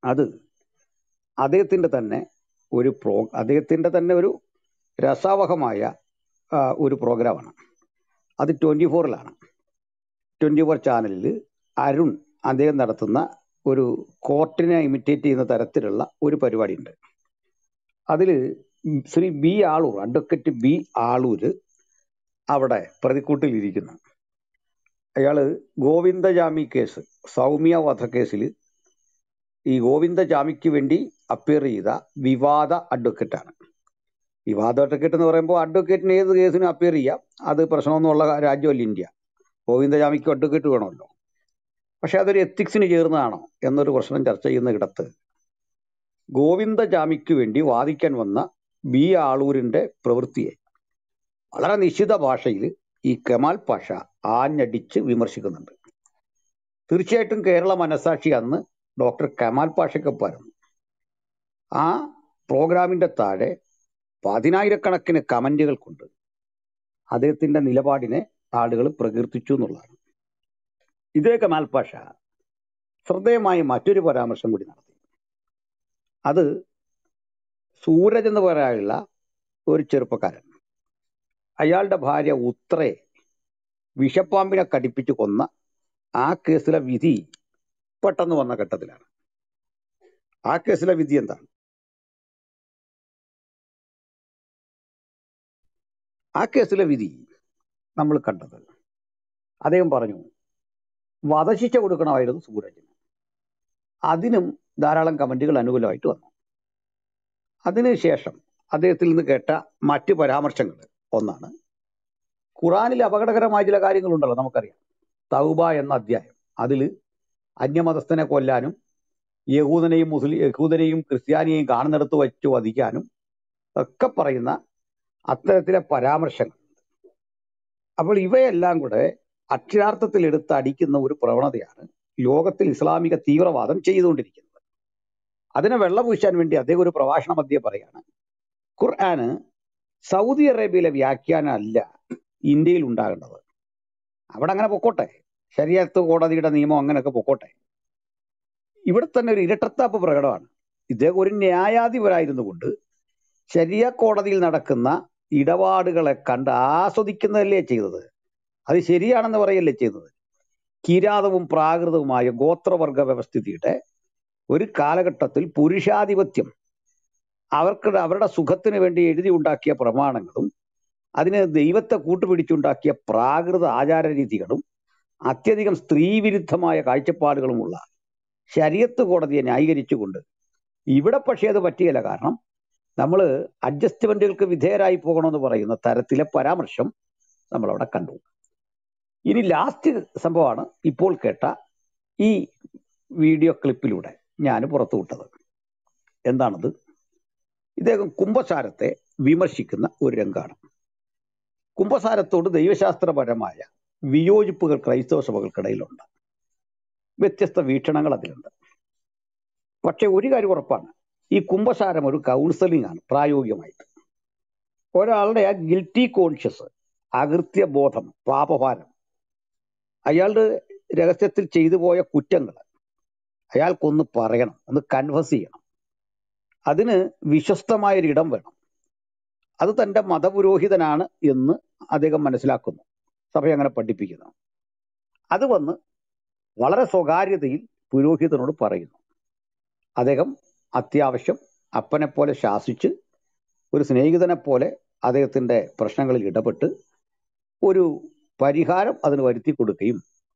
അത് അദ്ദേഹത്തിന്റെ തന്നെ ഒരു പ്രോ അദ്ദേഹത്തിന്റെ തന്നെ ഒരു രസാവഹമായ ആ, ഒരു പ്രോഗ്രാമാണ് അത് ട്വന്റി ഫോറിലാണ് ട്വന്റി ഫോർ ചാനലിൽ അരുൺ അദ്ദേഹം നടത്തുന്ന ഒരു കോർട്ടിനെ ഇമിറ്റേറ്റ് ചെയ്യുന്ന തരത്തിലുള്ള ഒരു പരിപാടിയുണ്ട് അതിൽ Shri B Aloor advocate B Aloor അവിടെ പ്രതിക്കൂട്ടിൽ ഇരിക്കുന്നു അയാള് ഗോവിന്ദജാമി കേസ് സൗമ്യ വധക്കേസിൽ ഈ ഗോവിന്ദജാമിക്ക് വേണ്ടി അപ്പിയർ ചെയ്ത വിവാദ അഡ്വക്കേറ്റാണ് വിവാദ അഡ്വക്കേറ്റ് എന്ന് പറയുമ്പോൾ അഡ്വക്കേറ്റിന് ഏത് കേസിനും അപ്പിയർ ചെയ്യാം അത് പ്രശ്നമൊന്നുമുള്ള രാജ്യമല്ല ഇന്ത്യ ഗോവിന്ദജാമിക്ക് അഡ്വക്കേറ്റ് വേണമല്ലോ പക്ഷെ അതൊരു എത്തിക്സിന് ചേർന്നതാണോ എന്നൊരു പ്രശ്നം ചർച്ച ചെയ്യുന്ന ഇടത്ത് ഗോവിന്ദജാമിക്ക് വേണ്ടി വാദിക്കാൻ വന്ന ബി ആളൂരിന്റെ പ്രവൃത്തിയെ വളരെ നിശ്ചിത ഭാഷയിൽ ഈ കമാൽ പാഷ ആഞ്ഞടിച്ച് വിമർശിക്കുന്നുണ്ട് തീർച്ചയായിട്ടും കേരള മനസാക്ഷി അന്ന് ഡോക്ടർ കമാൽ പാഷയ്ക്കൊപ്പമായിരുന്നു ആ പ്രോഗ്രാമിന്റെ താഴെ പതിനായിരക്കണക്കിന് കമന്റുകൾ കൊണ്ട് അദ്ദേഹത്തിന്റെ നിലപാടിനെ ആളുകൾ പ്രകീർത്തിച്ചു എന്നുള്ളതാണ് ഇതേ കമാൽ പാഷ ശ്രദ്ധേയമായ മറ്റൊരു പരാമർശം കൂടി നടത്തി അത് സൂരജ് എന്ന് പറയാനുള്ള ഒരു ചെറുപ്പക്കാരൻ അയാളുടെ ഭാര്യ ഉത്രയെ വിഷപ്പാമ്പിനെ കടിപ്പിച്ച് കൊന്ന ആ കേസിലെ വിധി പെട്ടെന്ന് വന്ന ഘട്ടത്തിലാണ് ആ കേസിലെ വിധി എന്താണ് ആ കേസിലെ വിധി നമ്മൾ കണ്ടത് അദ്ദേഹം പറഞ്ഞു വധശിക്ഷ കൊടുക്കണമായിരുന്നു സൂരജിന് അതിനും ധാരാളം കമന്റുകൾ അനുകൂലമായിട്ട് വന്നു അതിനുശേഷം അദ്ദേഹത്തിൽ നിന്ന് കേട്ട മറ്റ് പരാമർശങ്ങൾ ഒന്നാണ് ഖുറാനിൽ അപകടകരമായ ചില കാര്യങ്ങളുണ്ടല്ലോ നമുക്കറിയാം തൗബ എന്ന അധ്യായം അതിൽ അന്യമതസ്ഥനെ കൊല്ലാനും യഹൂദനെയും മുസ്ലിം യഹൂദനെയും ക്രിസ്ത്യാനിയെയും കാണുന്നിടത്ത് വെച്ച് വധിക്കാനും ഒക്കെ പറയുന്ന അത്തരത്തിലെ പരാമർശങ്ങൾ അപ്പോൾ ഇവയെല്ലാം കൂടെ അക്ഷരാർത്ഥത്തിൽ എടുത്ത് അടിക്കുന്ന ഒരു പ്രവണതയാണ് ലോകത്തിൽ ഇസ്ലാമിക തീവ്രവാദം ചെയ്തുകൊണ്ടിരിക്കുന്നത് അതിനെ വെള്ളപൂശാൻ വേണ്ടി അദ്ദേഹം ഒരു പ്രഭാഷണ മധ്യേ പറയാണ് ഖുർആന് സൗദി അറേബ്യയിലെ വ്യാഖ്യാനമല്ല ഇന്ത്യയിൽ ഉണ്ടാകേണ്ടത് അവിടെ അങ്ങനെ പൊക്കോട്ടെ ശരിയത്ത് കോടതിയുടെ നിയമം അങ്ങനെയൊക്കെ പൊക്കോട്ടെ ഇവിടെ തന്നെ ഒരു ഇരട്ടത്താപ്പ് പ്രകടമാണ് ഇദ്ദേഹം ഒരു ന്യായാധിപരായിരുന്നു കൊണ്ട് ശരിയ കോടതിയിൽ നടക്കുന്ന ഇടപാടുകളെ കണ്ട് ആസ്വദിക്കുന്നതല്ലേ ചെയ്തത് അത് ശരിയാണെന്ന് പറയല്ലേ ചെയ്തത് കിരാതവും പ്രാകൃതവുമായ ഗോത്രവർഗ വ്യവസ്ഥിതിയുടെ ഒരു കാലഘട്ടത്തിൽ പുരുഷാധിപത്യം അവർക്ക് അവരുടെ സുഖത്തിന് വേണ്ടി എഴുതി ഉണ്ടാക്കിയ പ്രമാണങ്ങളും അതിന് ദൈവത്തെ കൂട്ടുപിടിച്ചുണ്ടാക്കിയ പ്രാകൃത ആചാരരീതികളും അത്യധികം സ്ത്രീവിരുദ്ധമായ കാഴ്ചപ്പാടുകളുമുള്ള ശരീരത്ത് കോടതിയെ ന്യായീകരിച്ചുകൊണ്ട് ഇവിടെ പക്ഷേ അത് പറ്റിയല്ല കാരണം നമ്മൾ അഡ്ജസ്റ്റ്മെന്റുകൾക്ക് വിധേയരായി പോകണമെന്ന് പറയുന്ന തരത്തിലെ പരാമർശം നമ്മൾ അവിടെ കണ്ടു ഇനി ലാസ്റ്റ് സംഭവമാണ് ഇപ്പോൾ കേട്ട ഈ വീഡിയോ ക്ലിപ്പിലൂടെ ഞാൻ പുറത്തു വിട്ടത് എന്താണത് ഇദ്ദേഹം കുംഭസാരത്തെ വിമർശിക്കുന്ന ഒരു രംഗമാണ് കുംഭസാരത്തോട് ദൈവശാസ്ത്രപരമായ വിയോജിപ്പുകൾ ക്രൈസ്തവ സഭകൾക്കിടയിലുണ്ട് വ്യത്യസ്ത വീക്ഷണങ്ങൾ അതിലുണ്ട് പക്ഷെ ഒരു കാര്യം ഉറപ്പാണ് ഈ കുംഭസാരം ഒരു കൗൺസിലിംഗ് ആണ് പ്രായോഗികമായിട്ട് ഒരാളുടെ ആ ഗിൽറ്റി കോൺഷ്യസ് അകൃത്യ ബോധം പാപഭാരം അയാളുടെ രഹസ്യത്തിൽ ചെയ്തു പോയ കുറ്റങ്ങൾ അയാൾക്കൊന്ന് പറയണം ഒന്ന് കൺഫസ് ചെയ്യണം അതിന് വിശ്വസ്തമായൊരു ഇടം വേണം അത് തന്റെ മതപുരോഹിതനാണ് എന്ന് അദ്ദേഹം മനസ്സിലാക്കുന്നു സഭ അങ്ങനെ പഠിപ്പിക്കുന്നു അത് വന്ന് വളരെ സ്വകാര്യതയിൽ പുരോഹിതനോട് പറയുന്നു അദ്ദേഹം അത്യാവശ്യം അപ്പനെ പോലെ ശാസിച്ച് ഒരു സ്നേഹിതനെ പോലെ അദ്ദേഹത്തിന്റെ പ്രശ്നങ്ങളിൽ ഇടപെട്ട് ഒരു പരിഹാരം അതിന് വരുത്തി കൊടുക്കുകയും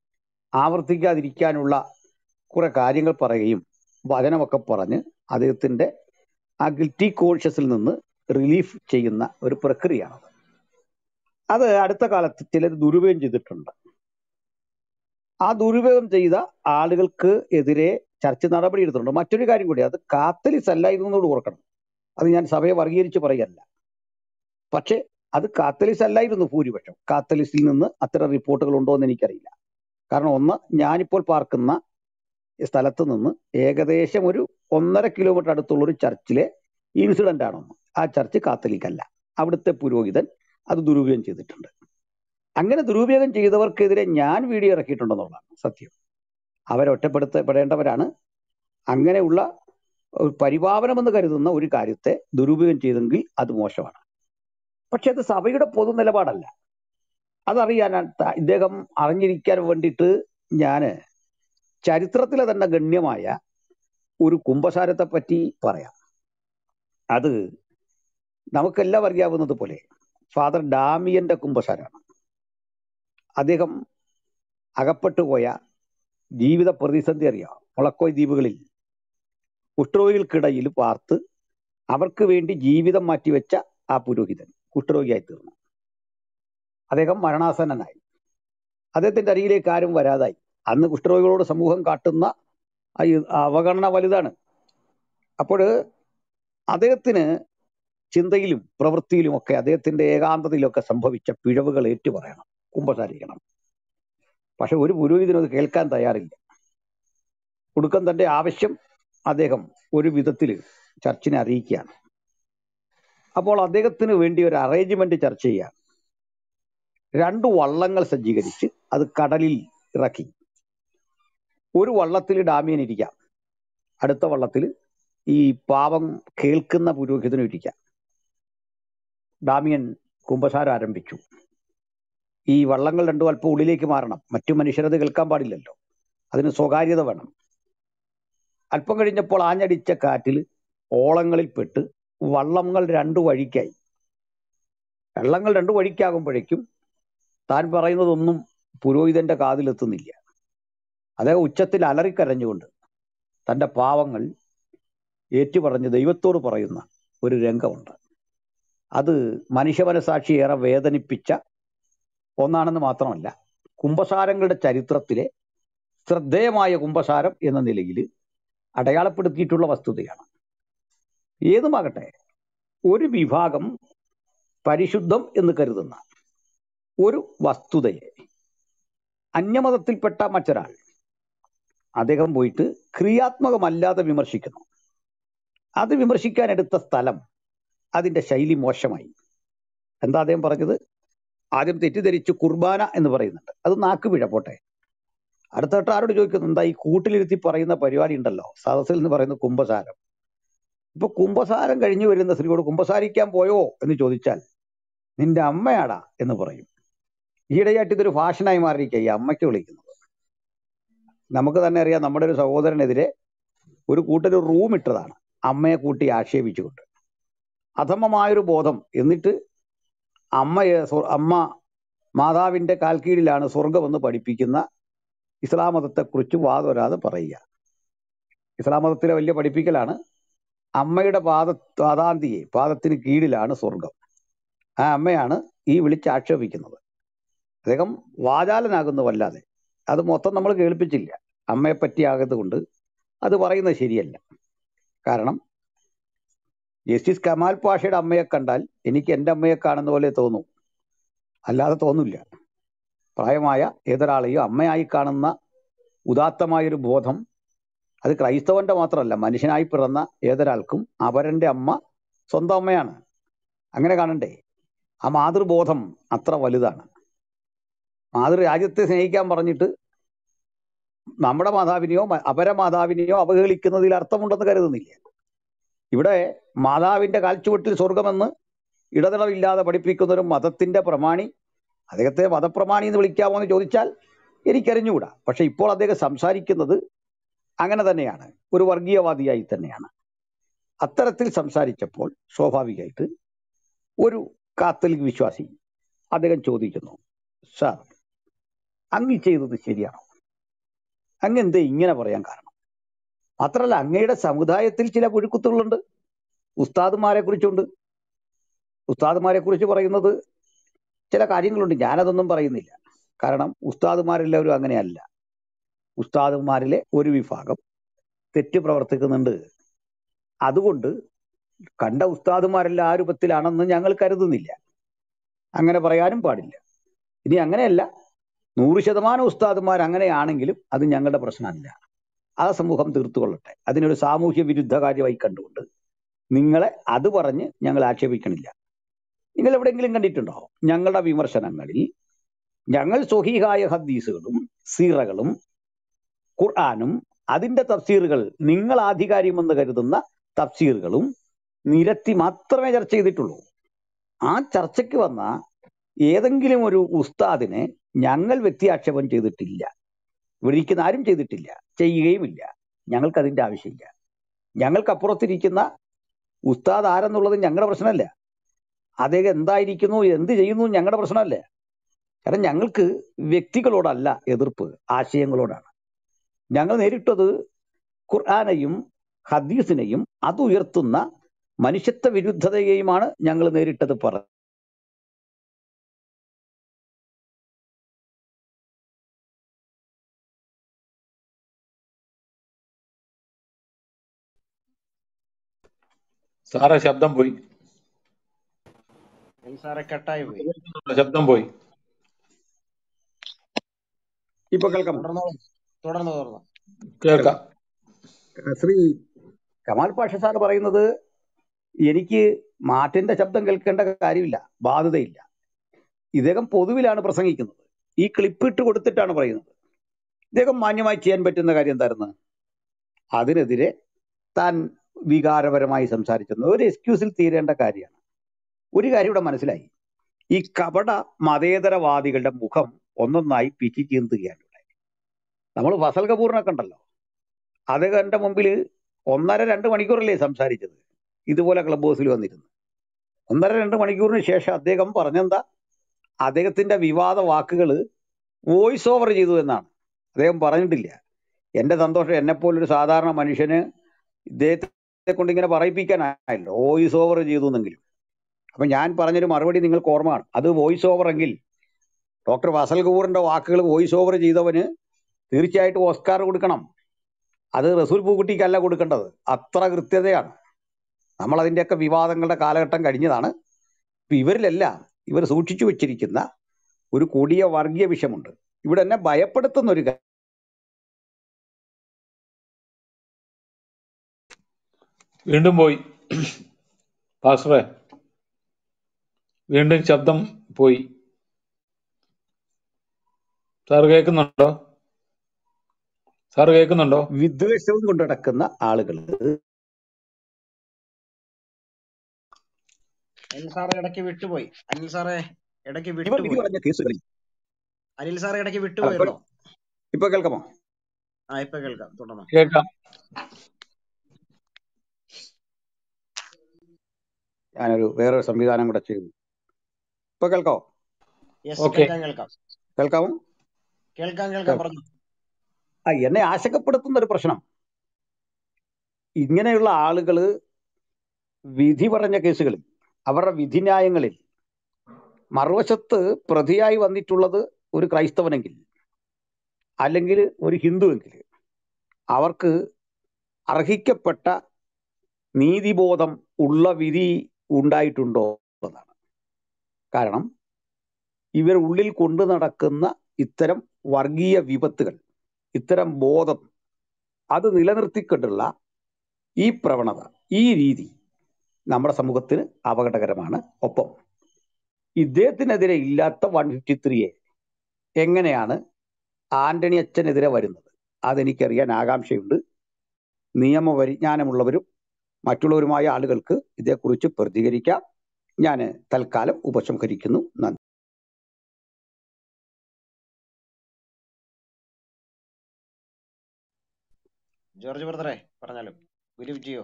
ആവർത്തിക്കാതിരിക്കാനുള്ള കുറെ കാര്യങ്ങൾ പറയുകയും വചനമൊക്കെ പറഞ്ഞ് അദ്ദേഹത്തിന്റെ ആ ഗിൽറ്റി കോൺഷ്യസിൽ നിന്ന് റിലീഫ് ചെയ്യുന്ന ഒരു പ്രക്രിയയാണ് അത് അടുത്ത കാലത്ത് ചിലർ ദുരുപയോഗം ചെയ്തിട്ടുണ്ട് ആ ദുരുപയോഗം ചെയ്ത ആളുകൾക്ക് എതിരെ ചർച്ച നടപടി എടുത്തിട്ടുണ്ട് മറ്റൊരു കാര്യം കൂടി അത് കാത്തലിസ് അല്ല ഇതെന്നോട് ഓർക്കണം അത് ഞാൻ സഭയെ വർഗീകരിച്ച് പറയല്ല പക്ഷെ അത് കാത്തലിസ് അല്ലായിരുന്നു ഭൂരിപക്ഷം കാത്തലിസിൽ നിന്ന് അത്തരം റിപ്പോർട്ടുകൾ ഉണ്ടോ എന്ന് എനിക്കറിയില്ല കാരണം ഒന്ന് ഞാനിപ്പോൾ പാർക്കുന്ന സ്ഥലത്ത് നിന്ന് ഏകദേശം ഒരു ഒന്നര കിലോമീറ്റർ അടുത്തുള്ള ഒരു ചർച്ചിലെ ഇൻസിഡന്റ് ആണെന്ന് ആ ചർച്ച് കാത്തലിക് അല്ല അവിടുത്തെ പുരോഹിതൻ അത് ദുരുപയോഗം ചെയ്തിട്ടുണ്ട് അങ്ങനെ ദുരുപയോഗം ചെയ്തവർക്കെതിരെ ഞാൻ വീഡിയോ ഇറക്കിയിട്ടുണ്ടെന്നുള്ളതാണ് സത്യം അവരെ ഒറ്റപ്പെടുത്തപ്പെടേണ്ടവരാണ് അങ്ങനെയുള്ള ഒരു പരിപാവനമെന്ന് കരുതുന്ന ഒരു കാര്യത്തെ ദുരുപയോഗം ചെയ്തെങ്കിൽ അത് മോശമാണ് പക്ഷെ അത് സഭയുടെ പൊതു നിലപാടല്ല അതറിയാൻ ഇദ്ദേഹം അറിഞ്ഞിരിക്കാൻ വേണ്ടിയിട്ട് ഞാൻ ചരിത്രത്തിലെ തന്നെ ഗണ്യമായ ഒരു കുംഭസാരത്തെ പറ്റി പറയാം അത് നമുക്കെല്ലാം അറിയാവുന്നത് പോലെ ഫാദർ ഡാമിയന്റെ കുംഭസാരമാണ് അദ്ദേഹം അകപ്പെട്ടുപോയ ജീവിത പ്രതിസന്ധി അറിയാം മുളക്കോയ് ദ്വീപുകളിൽ കുഷ്ഠരോഗികൾക്കിടയിൽ പാർത്ത് അവർക്ക് വേണ്ടി ജീവിതം മാറ്റിവെച്ച ആ പുരോഹിതൻ കുഷ്ഠരോഗിയായി തീർന്നു അദ്ദേഹം മരണാസന്നനായി അദ്ദേഹത്തിന്റെ അരികിലേക്ക് ആരും വരാതായി അന്ന് കുഷ്ഠരോഗികളോട് സമൂഹം കാട്ടുന്ന ആ ഈ- ആ അവഗണന വലുതാണ് അപ്പോൾ അദ്ദേഹത്തിന് ചിന്തയിലും പ്രവൃത്തിയിലും ഒക്കെ അദ്ദേഹത്തിന്റെ ഏകാന്തതയിലൊക്കെ സംഭവിച്ച പിഴവുകൾ ഏറ്റുപറയണം കുമ്പസാരിക്കണം പക്ഷെ ഒരു പുരോഹിതനും അത് കേൾക്കാൻ തയ്യാറില്ല ഒടുക്കം തന്റെ ആവശ്യം അദ്ദേഹം ഒരു വിധത്തിൽ ചർച്ചിനെ അറിയിക്കുകയാണ് അപ്പോൾ അദ്ദേഹത്തിന് വേണ്ടി ഒരു അറേഞ്ച്മെന്റ് ചർച്ച ചെയ്യാൻ രണ്ട് വള്ളങ്ങൾ സജ്ജീകരിച്ച് അത് കടലിൽ ഇറക്കി ഒരു വള്ളത്തിൽ ഡാമിയൻ ഇരിക്കാം അടുത്ത വള്ളത്തിൽ ഈ പാവം കേൾക്കുന്ന പുരോഹിതനും ഇരിക്കാം ഡാമിയൻ കുംഭസാരം ആരംഭിച്ചു ഈ വള്ളങ്ങൾ രണ്ടും അല്പം ഉള്ളിലേക്ക് മാറണം മറ്റു മനുഷ്യരത് കേൾക്കാൻ പാടില്ലല്ലോ അതിന് സ്വകാര്യത വേണം അല്പം കഴിഞ്ഞപ്പോൾ ആഞ്ഞടിച്ച കാറ്റിൽ ഓളങ്ങളിൽ പെട്ട് വള്ളങ്ങൾ രണ്ടു വഴിക്കായി വെള്ളങ്ങൾ രണ്ടു വഴിക്കാകുമ്പോഴേക്കും താൻ പറയുന്നതൊന്നും പുരോഹിതന്റെ കാതിലെത്തുന്നില്ല അദ്ദേഹം ഉച്ചത്തിൽ അലറിക്കരഞ്ഞുകൊണ്ട് തന്റെ പാവങ്ങൾ ഏറ്റുപറഞ്ഞ് ദൈവത്തോട് പറയുന്ന ഒരു രംഗമുണ്ട് അത് മനുഷ്യ മനസാക്ഷി ഏറെ വേദനിപ്പിച്ച ഒന്നാണെന്ന് മാത്രമല്ല കുംഭസാരങ്ങളുടെ ചരിത്രത്തിലെ ശ്രദ്ധേയമായ കുംഭസാരം എന്ന നിലയിൽ അടയാളപ്പെടുത്തിയിട്ടുള്ള വസ്തുതയാണ് ഏതുമാകട്ടെ ഒരു വിഭാഗം പരിശുദ്ധം എന്ന് കരുതുന്ന ഒരു വസ്തുതയെ അന്യമതത്തിൽപ്പെട്ട മറ്റൊരാൾ അദ്ദേഹം പോയിട്ട് ക്രിയാത്മകമല്ലാതെ വിമർശിക്കുന്നു അത് വിമർശിക്കാൻ എടുത്ത സ്ഥലം അതിന്റെ ശൈലി മോശമായി എന്താ അദ്ദേഹം പറഞ്ഞത് ആദ്യം തെറ്റിദ്ധരിച്ചു കുർബാന എന്ന് പറയുന്നുണ്ട് അത് നാക്കുപിഴ പോട്ടെ അടുത്ത വട്ടം ആരോട് ചോദിക്കുന്നു എന്താ ഈ കൂട്ടിലിരുത്തി പറയുന്ന പരിപാടി ഉണ്ടല്ലോ സദസ്സിൽ എന്ന് പറയുന്ന കുംഭസാരം ഇപ്പൊ കുംഭസാരം കഴിഞ്ഞു വരുന്ന സ്ത്രീയോട് കുംഭസാരിക്കാൻ പോയോ എന്ന് ചോദിച്ചാൽ നിന്റെ അമ്മയാടാ എന്ന് പറയും ഈയിടെയായിട്ട് ഇതൊരു ഫാഷനായി മാറിയിരിക്കുക ഈ അമ്മയ്ക്ക് വിളിക്കുന്നത് നമുക്ക് തന്നെ അറിയാം നമ്മുടെ ഒരു സഹോദരനെതിരെ ഒരു കൂട്ടർ റൂം ഇട്ടതാണ് അമ്മയെ കൂട്ടി ആക്ഷേപിച്ചുകൊണ്ട് അധമമായൊരു ബോധം എന്നിട്ട് അമ്മയെ സ്വ- അമ്മ മാതാവിന്റെ കാൽക്കീഴിലാണ് സ്വർഗമെന്ന് പഠിപ്പിക്കുന്ന ഇസ്ലാം മതത്തെക്കുറിച്ച് വാതൊരാതെ പറയുക ഇസ്ലാം മതത്തിലെ വലിയ പഠിപ്പിക്കലാണ് അമ്മയുടെ പാദ പാദാന്തിയെ പാദത്തിന് കീഴിലാണ് സ്വർഗം ആ അമ്മയാണ് ഈ വിളിച്ച് ആക്ഷേപിക്കുന്നത് അദ്ദേഹം വാചാലനാകുന്നു അത് മൊത്തം നമ്മൾ കേൾപ്പിച്ചില്ല അമ്മയെ പറ്റിയാകുന്നത് കൊണ്ട് അത് പറയുന്നത് ശരിയല്ല കാരണം ജസ്റ്റിസ് കമാൽ പാഷയുടെ അമ്മയെ കണ്ടാൽ എനിക്ക് എൻ്റെ അമ്മയെ കാണുന്ന പോലെ തോന്നും അല്ലാതെ തോന്നില്ല പ്രായമായ ഏതൊരാളെയും അമ്മയായി കാണുന്ന ഉദാത്തമായൊരു ബോധം അത് ക്രൈസ്തവന്റെ മാത്രമല്ല മനുഷ്യനായി പിറന്ന ഏതൊരാൾക്കും അവരന്റെ അമ്മ സ്വന്തം അമ്മയാണ് അങ്ങനെ കാണണ്ടേ ആ മാതൃബോധം അത്ര വലുതാണ് മാതൃരാജ്യത്തെ സ്നേഹിക്കാൻ പറഞ്ഞിട്ട് നമ്മുടെ മാതാവിനെയോ മ- അപര മാതാവിനെയോ അവഹേളിക്കുന്നതിൽ അർത്ഥമുണ്ടെന്ന് കരുതുന്നില്ല ഇവിടെ മാതാവിന്റെ കാൽച്ചുവട്ടിൽ സ്വർഗമെന്ന് ഇടതടവില്ലാതെ പഠിപ്പിക്കുന്ന ഒരു മതത്തിന്റെ പ്രമാണി അദ്ദേഹത്തെ മതപ്രമാണി എന്ന് വിളിക്കാമോ എന്ന് ചോദിച്ചാൽ എനിക്കറിഞ്ഞുകൂടാ പക്ഷെ ഇപ്പോൾ അദ്ദേഹം സംസാരിക്കുന്നത് അങ്ങനെ തന്നെയാണ് ഒരു വർഗീയവാദിയായി തന്നെയാണ് അത്തരത്തിൽ സംസാരിച്ചപ്പോൾ സ്വാഭാവികമായിട്ട് ഒരു കാത്തലിക് വിശ്വാസി അദ്ദേഹം ചോദിക്കുന്നു സാർ അങ്ങ് ചെയ്തത് ശരിയാണോ അങ്ങ് എന്തേ ഇങ്ങനെ പറയാൻ കാരണം മാത്രമല്ല അങ്ങയുടെ സമുദായത്തിൽ ചില പുഴുക്കുത്തുകളുണ്ട് ഉസ്താദുമാരെ കുറിച്ചുണ്ട് ഉസ്താദുമാരെ കുറിച്ച് പറയുന്നത് ചില കാര്യങ്ങളുണ്ട് ഞാനതൊന്നും പറയുന്നില്ല കാരണം ഉസ്താദുമാരെല്ലാവരും അങ്ങനെയല്ല ഉസ്താദുമാരിലെ ഒരു വിഭാഗം തെറ്റ് പ്രവർത്തിക്കുന്നുണ്ട് അതുകൊണ്ട് കണ്ട ഉസ്താദുമാരെല്ലാം ആ രൂപത്തിലാണെന്ന് ഞങ്ങൾ കരുതുന്നില്ല അങ്ങനെ പറയാനും പാടില്ല ഇനി അങ്ങനെയല്ല നൂറ് ശതമാനം ഉസ്താദുമാർ അങ്ങനെയാണെങ്കിലും അത് ഞങ്ങളുടെ പ്രശ്നമല്ല ആ സമൂഹം തീർത്തുകൊള്ളട്ടെ അതിനൊരു സാമൂഹ്യ വിരുദ്ധ കാര്യമായി കണ്ടുകൊണ്ട് നിങ്ങളെ അത് പറഞ്ഞ് ഞങ്ങൾ ആക്ഷേപിക്കണില്ല നിങ്ങൾ എവിടെയെങ്കിലും കണ്ടിട്ടുണ്ടോ ഞങ്ങളുടെ വിമർശനങ്ങളിൽ ഞങ്ങൾ സ്വഹീഹായ ഹദീസുകളും സീറകളും ഖുർആാനും അതിന്റെ തഫ്സീറുകൾ നിങ്ങൾ ആധികാരികമെന്ന് കരുതുന്ന തഫ്സീറുകളും നിരത്തി മാത്രമേ ചർച്ച ചെയ്തിട്ടുള്ളൂ ആ ചർച്ചയ്ക്ക് വന്ന ഏതെങ്കിലും ഒരു ഉസ്താദിനെ ഞങ്ങൾ വ്യക്തിയാക്ഷേപം ചെയ്തിട്ടില്ല ഇവിടെ ഇരിക്കുന്ന ആരും ചെയ്തിട്ടില്ല ചെയ്യുകയുമില്ല ഞങ്ങൾക്ക് അതിന്റെ ആവശ്യമില്ല ഞങ്ങൾക്ക് അപ്പുറത്തിരിക്കുന്ന ഉസ്താദ് ആരെന്നുള്ളത് ഞങ്ങളുടെ പ്രശ്നമല്ല അദ്ദേഹം എന്തായിരിക്കുന്നു എന്ത് ചെയ്യുന്നു ഞങ്ങളുടെ പ്രശ്നമല്ല കാരണം ഞങ്ങൾക്ക് വ്യക്തികളോടല്ല എതിർപ്പ് ആശയങ്ങളോടാണ് ഞങ്ങൾ നേരിട്ടത് ഖുർആാനെയും ഹദീസിനെയും അത് ഉയർത്തുന്ന മനുഷ്യത്വ വിരുദ്ധതയെയുമാണ് ഞങ്ങൾ നേരിട്ടത് പറ സാറേ ശബ്ദം പോയി അനിൽ സാറെ കട്ടായി പോയി ശബ്ദം പോയി ഇപ്പൊ കേൾക്കാം തുടർന്നോ തുടർന്ന് തുടർന്ന് കേൾക്കാം ശ്രീ കമാൽ പാഷ സാർ പറയുന്നത് എനിക്ക് മാറ്റിന്റെ ശബ്ദം കേൾക്കേണ്ട കാര്യമില്ല ബാധ്യതയില്ല ഇദ്ദേഹം പൊതുവിലാണ് പ്രസംഗിക്കുന്നത് ഈ ക്ലിപ്പ് ഇട്ട് കൊടുത്തിട്ടാണ് പറയുന്നത് ഇദ്ദേഹം മാന്യമായി ചെയ്യാൻ പറ്റുന്ന കാര്യം എന്തായിരുന്നു അതിനെതിരെ താൻ വികാരപരമായി സംസാരിച്ചത് ഒരു എക്സ്ക്യൂസിൽ തീരേണ്ട കാര്യമാണ് ഒരു കാര്യം ഇവിടെ മനസ്സിലായി ഈ കപട മതേതരവാദികളുടെ മുഖം ഒന്നൊന്നായി പിച്ചി ചീന്തുകയാണ് ഇവിടെ നമ്മൾ ഫസൽ കപൂറിനെ കണ്ടല്ലോ അദ്ദേഹത്തിന്റെ മുമ്പിൽ ഒന്നര രണ്ട് മണിക്കൂറല്ലേ സംസാരിച്ചത് ഇതുപോലെ ക്ലബ് ഹൗസിൽ വന്നിരുന്നു ഒന്നര രണ്ട് മണിക്കൂറിന് ശേഷം അദ്ദേഹം പറഞ്ഞെന്താ അദ്ദേഹത്തിന്റെ വിവാദ വാക്കുകൾ വോയിസ് ഓവർ ചെയ്തു എന്നാണ് അദ്ദേഹം പറഞ്ഞിട്ടില്ല എന്റെ സന്തോഷം എന്നെപ്പോലൊരു സാധാരണ മനുഷ്യന് ഇദ്ദേഹത്തെ കൊണ്ട് ഇങ്ങനെ പറയിപ്പിക്കാനായല്ലോ വോയിസ് ഓവർ ചെയ്തു എന്നെങ്കിലും അപ്പൊ ഞാൻ പറഞ്ഞൊരു മറുപടി നിങ്ങൾക്ക് ഓർമ്മയാണ് അത് വോയിസ് ഓവർ എങ്കിൽ ഡോക്ടർ ഫസൽ കപൂറിന്റെ വാക്കുകൾ വോയിസ് ഓവർ ചെയ്തവന് തീർച്ചയായിട്ടും ഓസ്കാർ കൊടുക്കണം അത് റസൂൽ പൂക്കുട്ടിക്കല്ല കൊടുക്കേണ്ടത് അത്ര കൃത്യതയാണ് നമ്മൾ അതിൻ്റെയൊക്കെ വിവാദങ്ങളുടെ കാലഘട്ടം കഴിഞ്ഞതാണ് ഇപ്പൊ ഇവരിലെല്ലാം ഇവർ സൂക്ഷിച്ചു വെച്ചിരിക്കുന്ന ഒരു കൊടിയ വർഗീയ വിഷമുണ്ട് ഇവിടെ എന്നെ ഭയപ്പെടുത്തുന്ന ഒരു കാര്യം വീണ്ടും പോയി പാസ്റ്ററെ വീണ്ടും ശബ്ദം പോയി സാർ കേൾക്കുന്നുണ്ടോ സാർ കേൾക്കുന്നുണ്ടോ വിദ്വേഷവും കൊണ്ട് നടക്കുന്ന ആളുകൾ അനിൽ സാറെ ഇടയ്ക്ക് വിട്ടുപോയി അനിൽ സാറെ ഇടയ്ക്ക് ഇവർ വിധി വിട്ടുപോയി പറഞ്ഞ കേസുകളിൽ അനിൽ സാറെ ഇടയ്ക്ക് അല്ല, ഇപ്പൊ വിട്ടുപോയിരുന്നോ ഇപ്പൊ കേൾക്കാമോ ആ ഇപ്പൊ കേൾക്കാം തുടർന്നോ കേൾക്കാം ഞാനൊരു വേറൊരു സംവിധാനം കൂടെ ചെയ്തു ഇപ്പൊ കേൾക്കാവോ യെസ് ഓക്കെ കേൾക്കാം കേൾക്കാം കേൾക്കാമോ കേൾക്കാം കേൾക്കാം കേൾക്കാം പറഞ്ഞു ആ എന്നെ ആശങ്കപ്പെടുത്തുന്ന ഒരു പ്രശ്നം ഇങ്ങനെയുള്ള ആളുകൾ വിധി പറഞ്ഞ കേസുകളിൽ അവരുടെ വിധിന്യായങ്ങളിൽ മറുവശത്ത് പ്രതിയായി വന്നിട്ടുള്ളത് ഒരു ക്രൈസ്തവനെങ്കിൽ അല്ലെങ്കിൽ ഒരു ഹിന്ദുവെങ്കിൽ അവർക്ക് അർഹിക്കപ്പെട്ട നീതിബോധം ഉള്ള വിധി ഉണ്ടായിട്ടുണ്ടോ എന്നതാണ് കാരണം ഇവർ ഉള്ളിൽ കൊണ്ടു നടക്കുന്ന ഇത്തരം വർഗീയ വിപത്തുകൾ ഇത്തരം ബോധം അത് നിലനിർത്തിക്കൊണ്ടുള്ള ഈ പ്രവണത ഈ രീതി നമ്മുടെ സമൂഹത്തിന് അപകടകരമാണ് ഒപ്പം ഇദ്ദേഹത്തിനെതിരെ ഇല്ലാത്ത വൺ ഫിഫ്റ്റി ത്രീയെ എങ്ങനെയാണ് ആന്റണി അച്ഛനെതിരെ വരുന്നത് അതെനിക്കറിയാൻ ആകാംക്ഷയുണ്ട് നിയമപരിജ്ഞാനമുള്ളവരും മറ്റുള്ളവരുമായ ആളുകൾക്ക് ഇതേക്കുറിച്ച് പ്രതികരിക്കാം ഞാൻ തൽക്കാലം ഉപസംഹരിക്കുന്നു നന്ദി ജോർജ് ബ്രദറെ പറഞ്ഞാലും ഗുരുവ് ജിയോ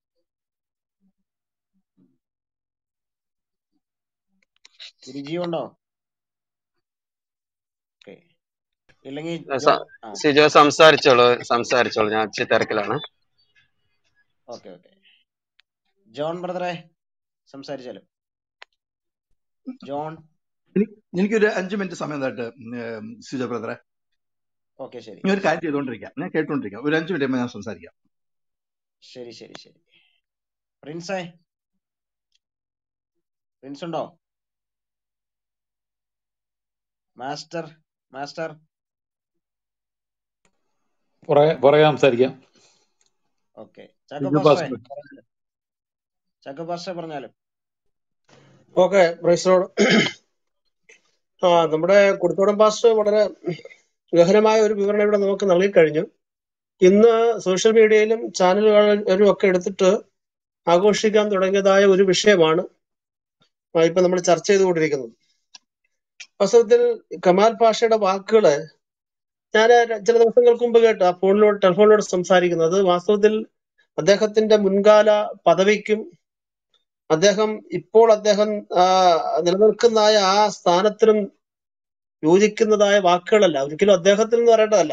ഗുരുജിയോ ഉണ്ടോ ഓക്കെ ഇല്ലെങ്കിൽ ജോ സ- ആ സിജോ സംസാരിച്ചോളൂ സംസാരിച്ചോളൂ ഞാൻ ഇച്ചിരി തിരക്കിലാണ് ഓക്കെ ഓക്കെ ജോൺ ബ്രദറെ സംസാരിച്ചാലും ജോൺ എനി- എനിക്കൊരു അഞ്ചു മിനിറ്റ് സമയം തട്ട് സിജോ ബ്രദറെ ഓക്കെ ശരി ഞാൻ ഒരു കാര്യം ചെയ്തുകൊണ്ടിരിക്കാം ഞാൻ കേട്ടുകൊണ്ടിരിക്കാം ഒരു അഞ്ചു മിനിറ്റ് കഴിയുമ്പോൾ ഞാൻ സംസാരിക്കാം ശരി ശരി ശരി പ്രിൻസേ പ്രിൻസ് ഉണ്ടോ മാസ്റ്റർ മാസ്റ്റർ പുറകെ പുറകെ സംസാരിക്കാം ഓക്കെ ചാക്കോ സിജു പാസ്റ്ററെ പാസ്റ്റർ പറഞ്ഞാലും ചാക്കോ പാസ്റ്ററെ പറഞ്ഞാലും ഓക്കെ പ്രൈസിനോട് ആ നമ്മുടെ കുടുത്തോടം പാസ്റ്റർ വളരെ ഗഹനമായ ഒരു വിവരണം ഇവിടെ നമുക്ക് നൽകി കഴിഞ്ഞു ഇന്ന് സോഷ്യൽ മീഡിയയിലും ചാനലുകളിലും ഒക്കെ എടുത്തിട്ട് ആഘോഷിക്കാൻ തുടങ്ങിയതായ ഒരു വിഷയമാണ് ആ ഇപ്പൊ നമ്മൾ ചർച്ച ചെയ്തുകൊണ്ടിരിക്കുന്നത് വാസ്തവത്തിൽ കമാൽ പാഷയുടെ വാക്കുകള് ഞാൻ ചില ദിവസങ്ങൾക്ക് മുമ്പ് കേട്ടു ആ ഫോണിലൂടെ ടെലിഫോണിലൂടെ സംസാരിക്കുന്നത് വാസ്തവത്തിൽ അദ്ദേഹത്തിന്റെ മുൻകാല പദവിക്കും അദ്ദേഹം ഇപ്പോൾ അദ്ദേഹം ആ, നിലനിൽക്കുന്നതായ ആ സ്ഥാനത്തിനും യോജിക്കുന്നതായ വാക്കുകളല്ല ഒരിക്കലും അദ്ദേഹത്തിൽ നിന്ന് പറയേണ്ടതല്ല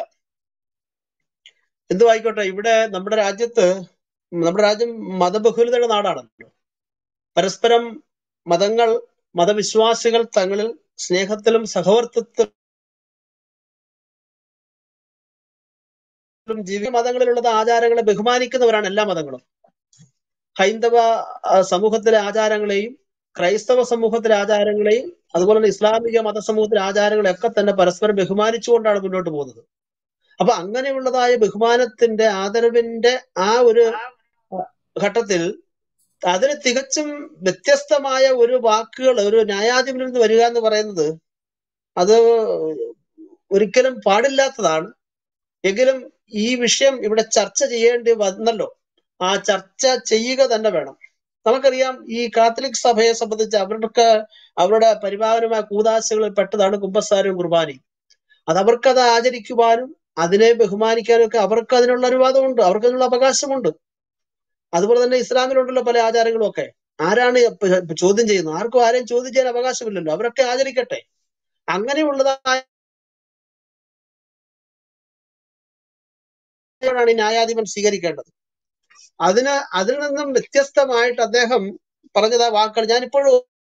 എന്തു ആയിക്കോട്ടെ ഇവിടെ നമ്മുടെ രാജ്യത്ത് നമ്മുടെ രാജ്യം മതബഹുലതയുടെ നാടാണല്ലോ പരസ്പരം മതങ്ങൾ മതവിശ്വാസികൾ തങ്ങളിൽ സ്നേഹത്തിലും സഹവർത്തിത്വത്തിലും ജീവിത മതങ്ങളിലുള്ള ആചാരങ്ങളെ ബഹുമാനിക്കുന്നവരാണ് എല്ലാ മതങ്ങളും ഹൈന്ദവ ആ, സമൂഹത്തിലെ ആചാരങ്ങളെയും ക്രൈസ്തവ സമൂഹത്തിലെ ആചാരങ്ങളെയും അതുപോലെ തന്നെ ഇസ്ലാമിക മതസമൂഹത്തിലെ ആചാരങ്ങളെയൊക്കെ തന്നെ പരസ്പരം ബഹുമാനിച്ചുകൊണ്ടാണ് മുന്നോട്ട് പോകുന്നത് അപ്പൊ അങ്ങനെയുള്ളതായ ബഹുമാനത്തിന്റെ ആദരവിന്റെ ആ ഒരു ഘട്ടത്തിൽ അതിന് തികച്ചും വ്യത്യസ്തമായ ഒരു വാക്കുകൾ ഒരു ന്യായാധിപനിൽ നിന്ന് വരിക എന്ന് പറയുന്നത് അത് ഒരിക്കലും പാടില്ലാത്തതാണ് എങ്കിലും ഈ വിഷയം ഇവിടെ ചർച്ച ചെയ്യേണ്ടി വന്നല്ലോ ആ ചർച്ച ചെയ്യുക തന്നെ വേണം നമുക്കറിയാം ഈ കാത്തലിക് സഭയെ സംബന്ധിച്ച് അവർക്ക് അവരുടെ പരിപാലനമായ കൂതാശകളിൽ പെട്ടതാണ് കുംഭസാരവും കുർബാനയും അത് അവർക്കത് ആചരിക്കുവാനും അതിനെ ബഹുമാനിക്കാനും ഒക്കെ അവർക്ക് അതിനുള്ള അനുവാദമുണ്ട് അവർക്ക് അതിനുള്ള അവകാശമുണ്ട് അതുപോലെ തന്നെ ഇസ്ലാമിലുണ്ടല്ലോ പല ആചാരങ്ങളും ഒക്കെ ആരാണ് ഇപ്പ ചോദ്യം ചെയ്യുന്നത് ആർക്കും ആരെയും ചോദ്യം ചെയ്യാൻ അവകാശമില്ലല്ലോ അവരൊക്കെ ആചരിക്കട്ടെ അങ്ങനെയുള്ളതായ ാണ് ഈ ന്യായാധിപൻ സ്വീകരിക്കേണ്ടത് അതിന് അതിൽ നിന്നും വ്യത്യസ്തമായിട്ട് അദ്ദേഹം പറഞ്ഞത് വാക്കുകൾ ഞാനിപ്പോഴും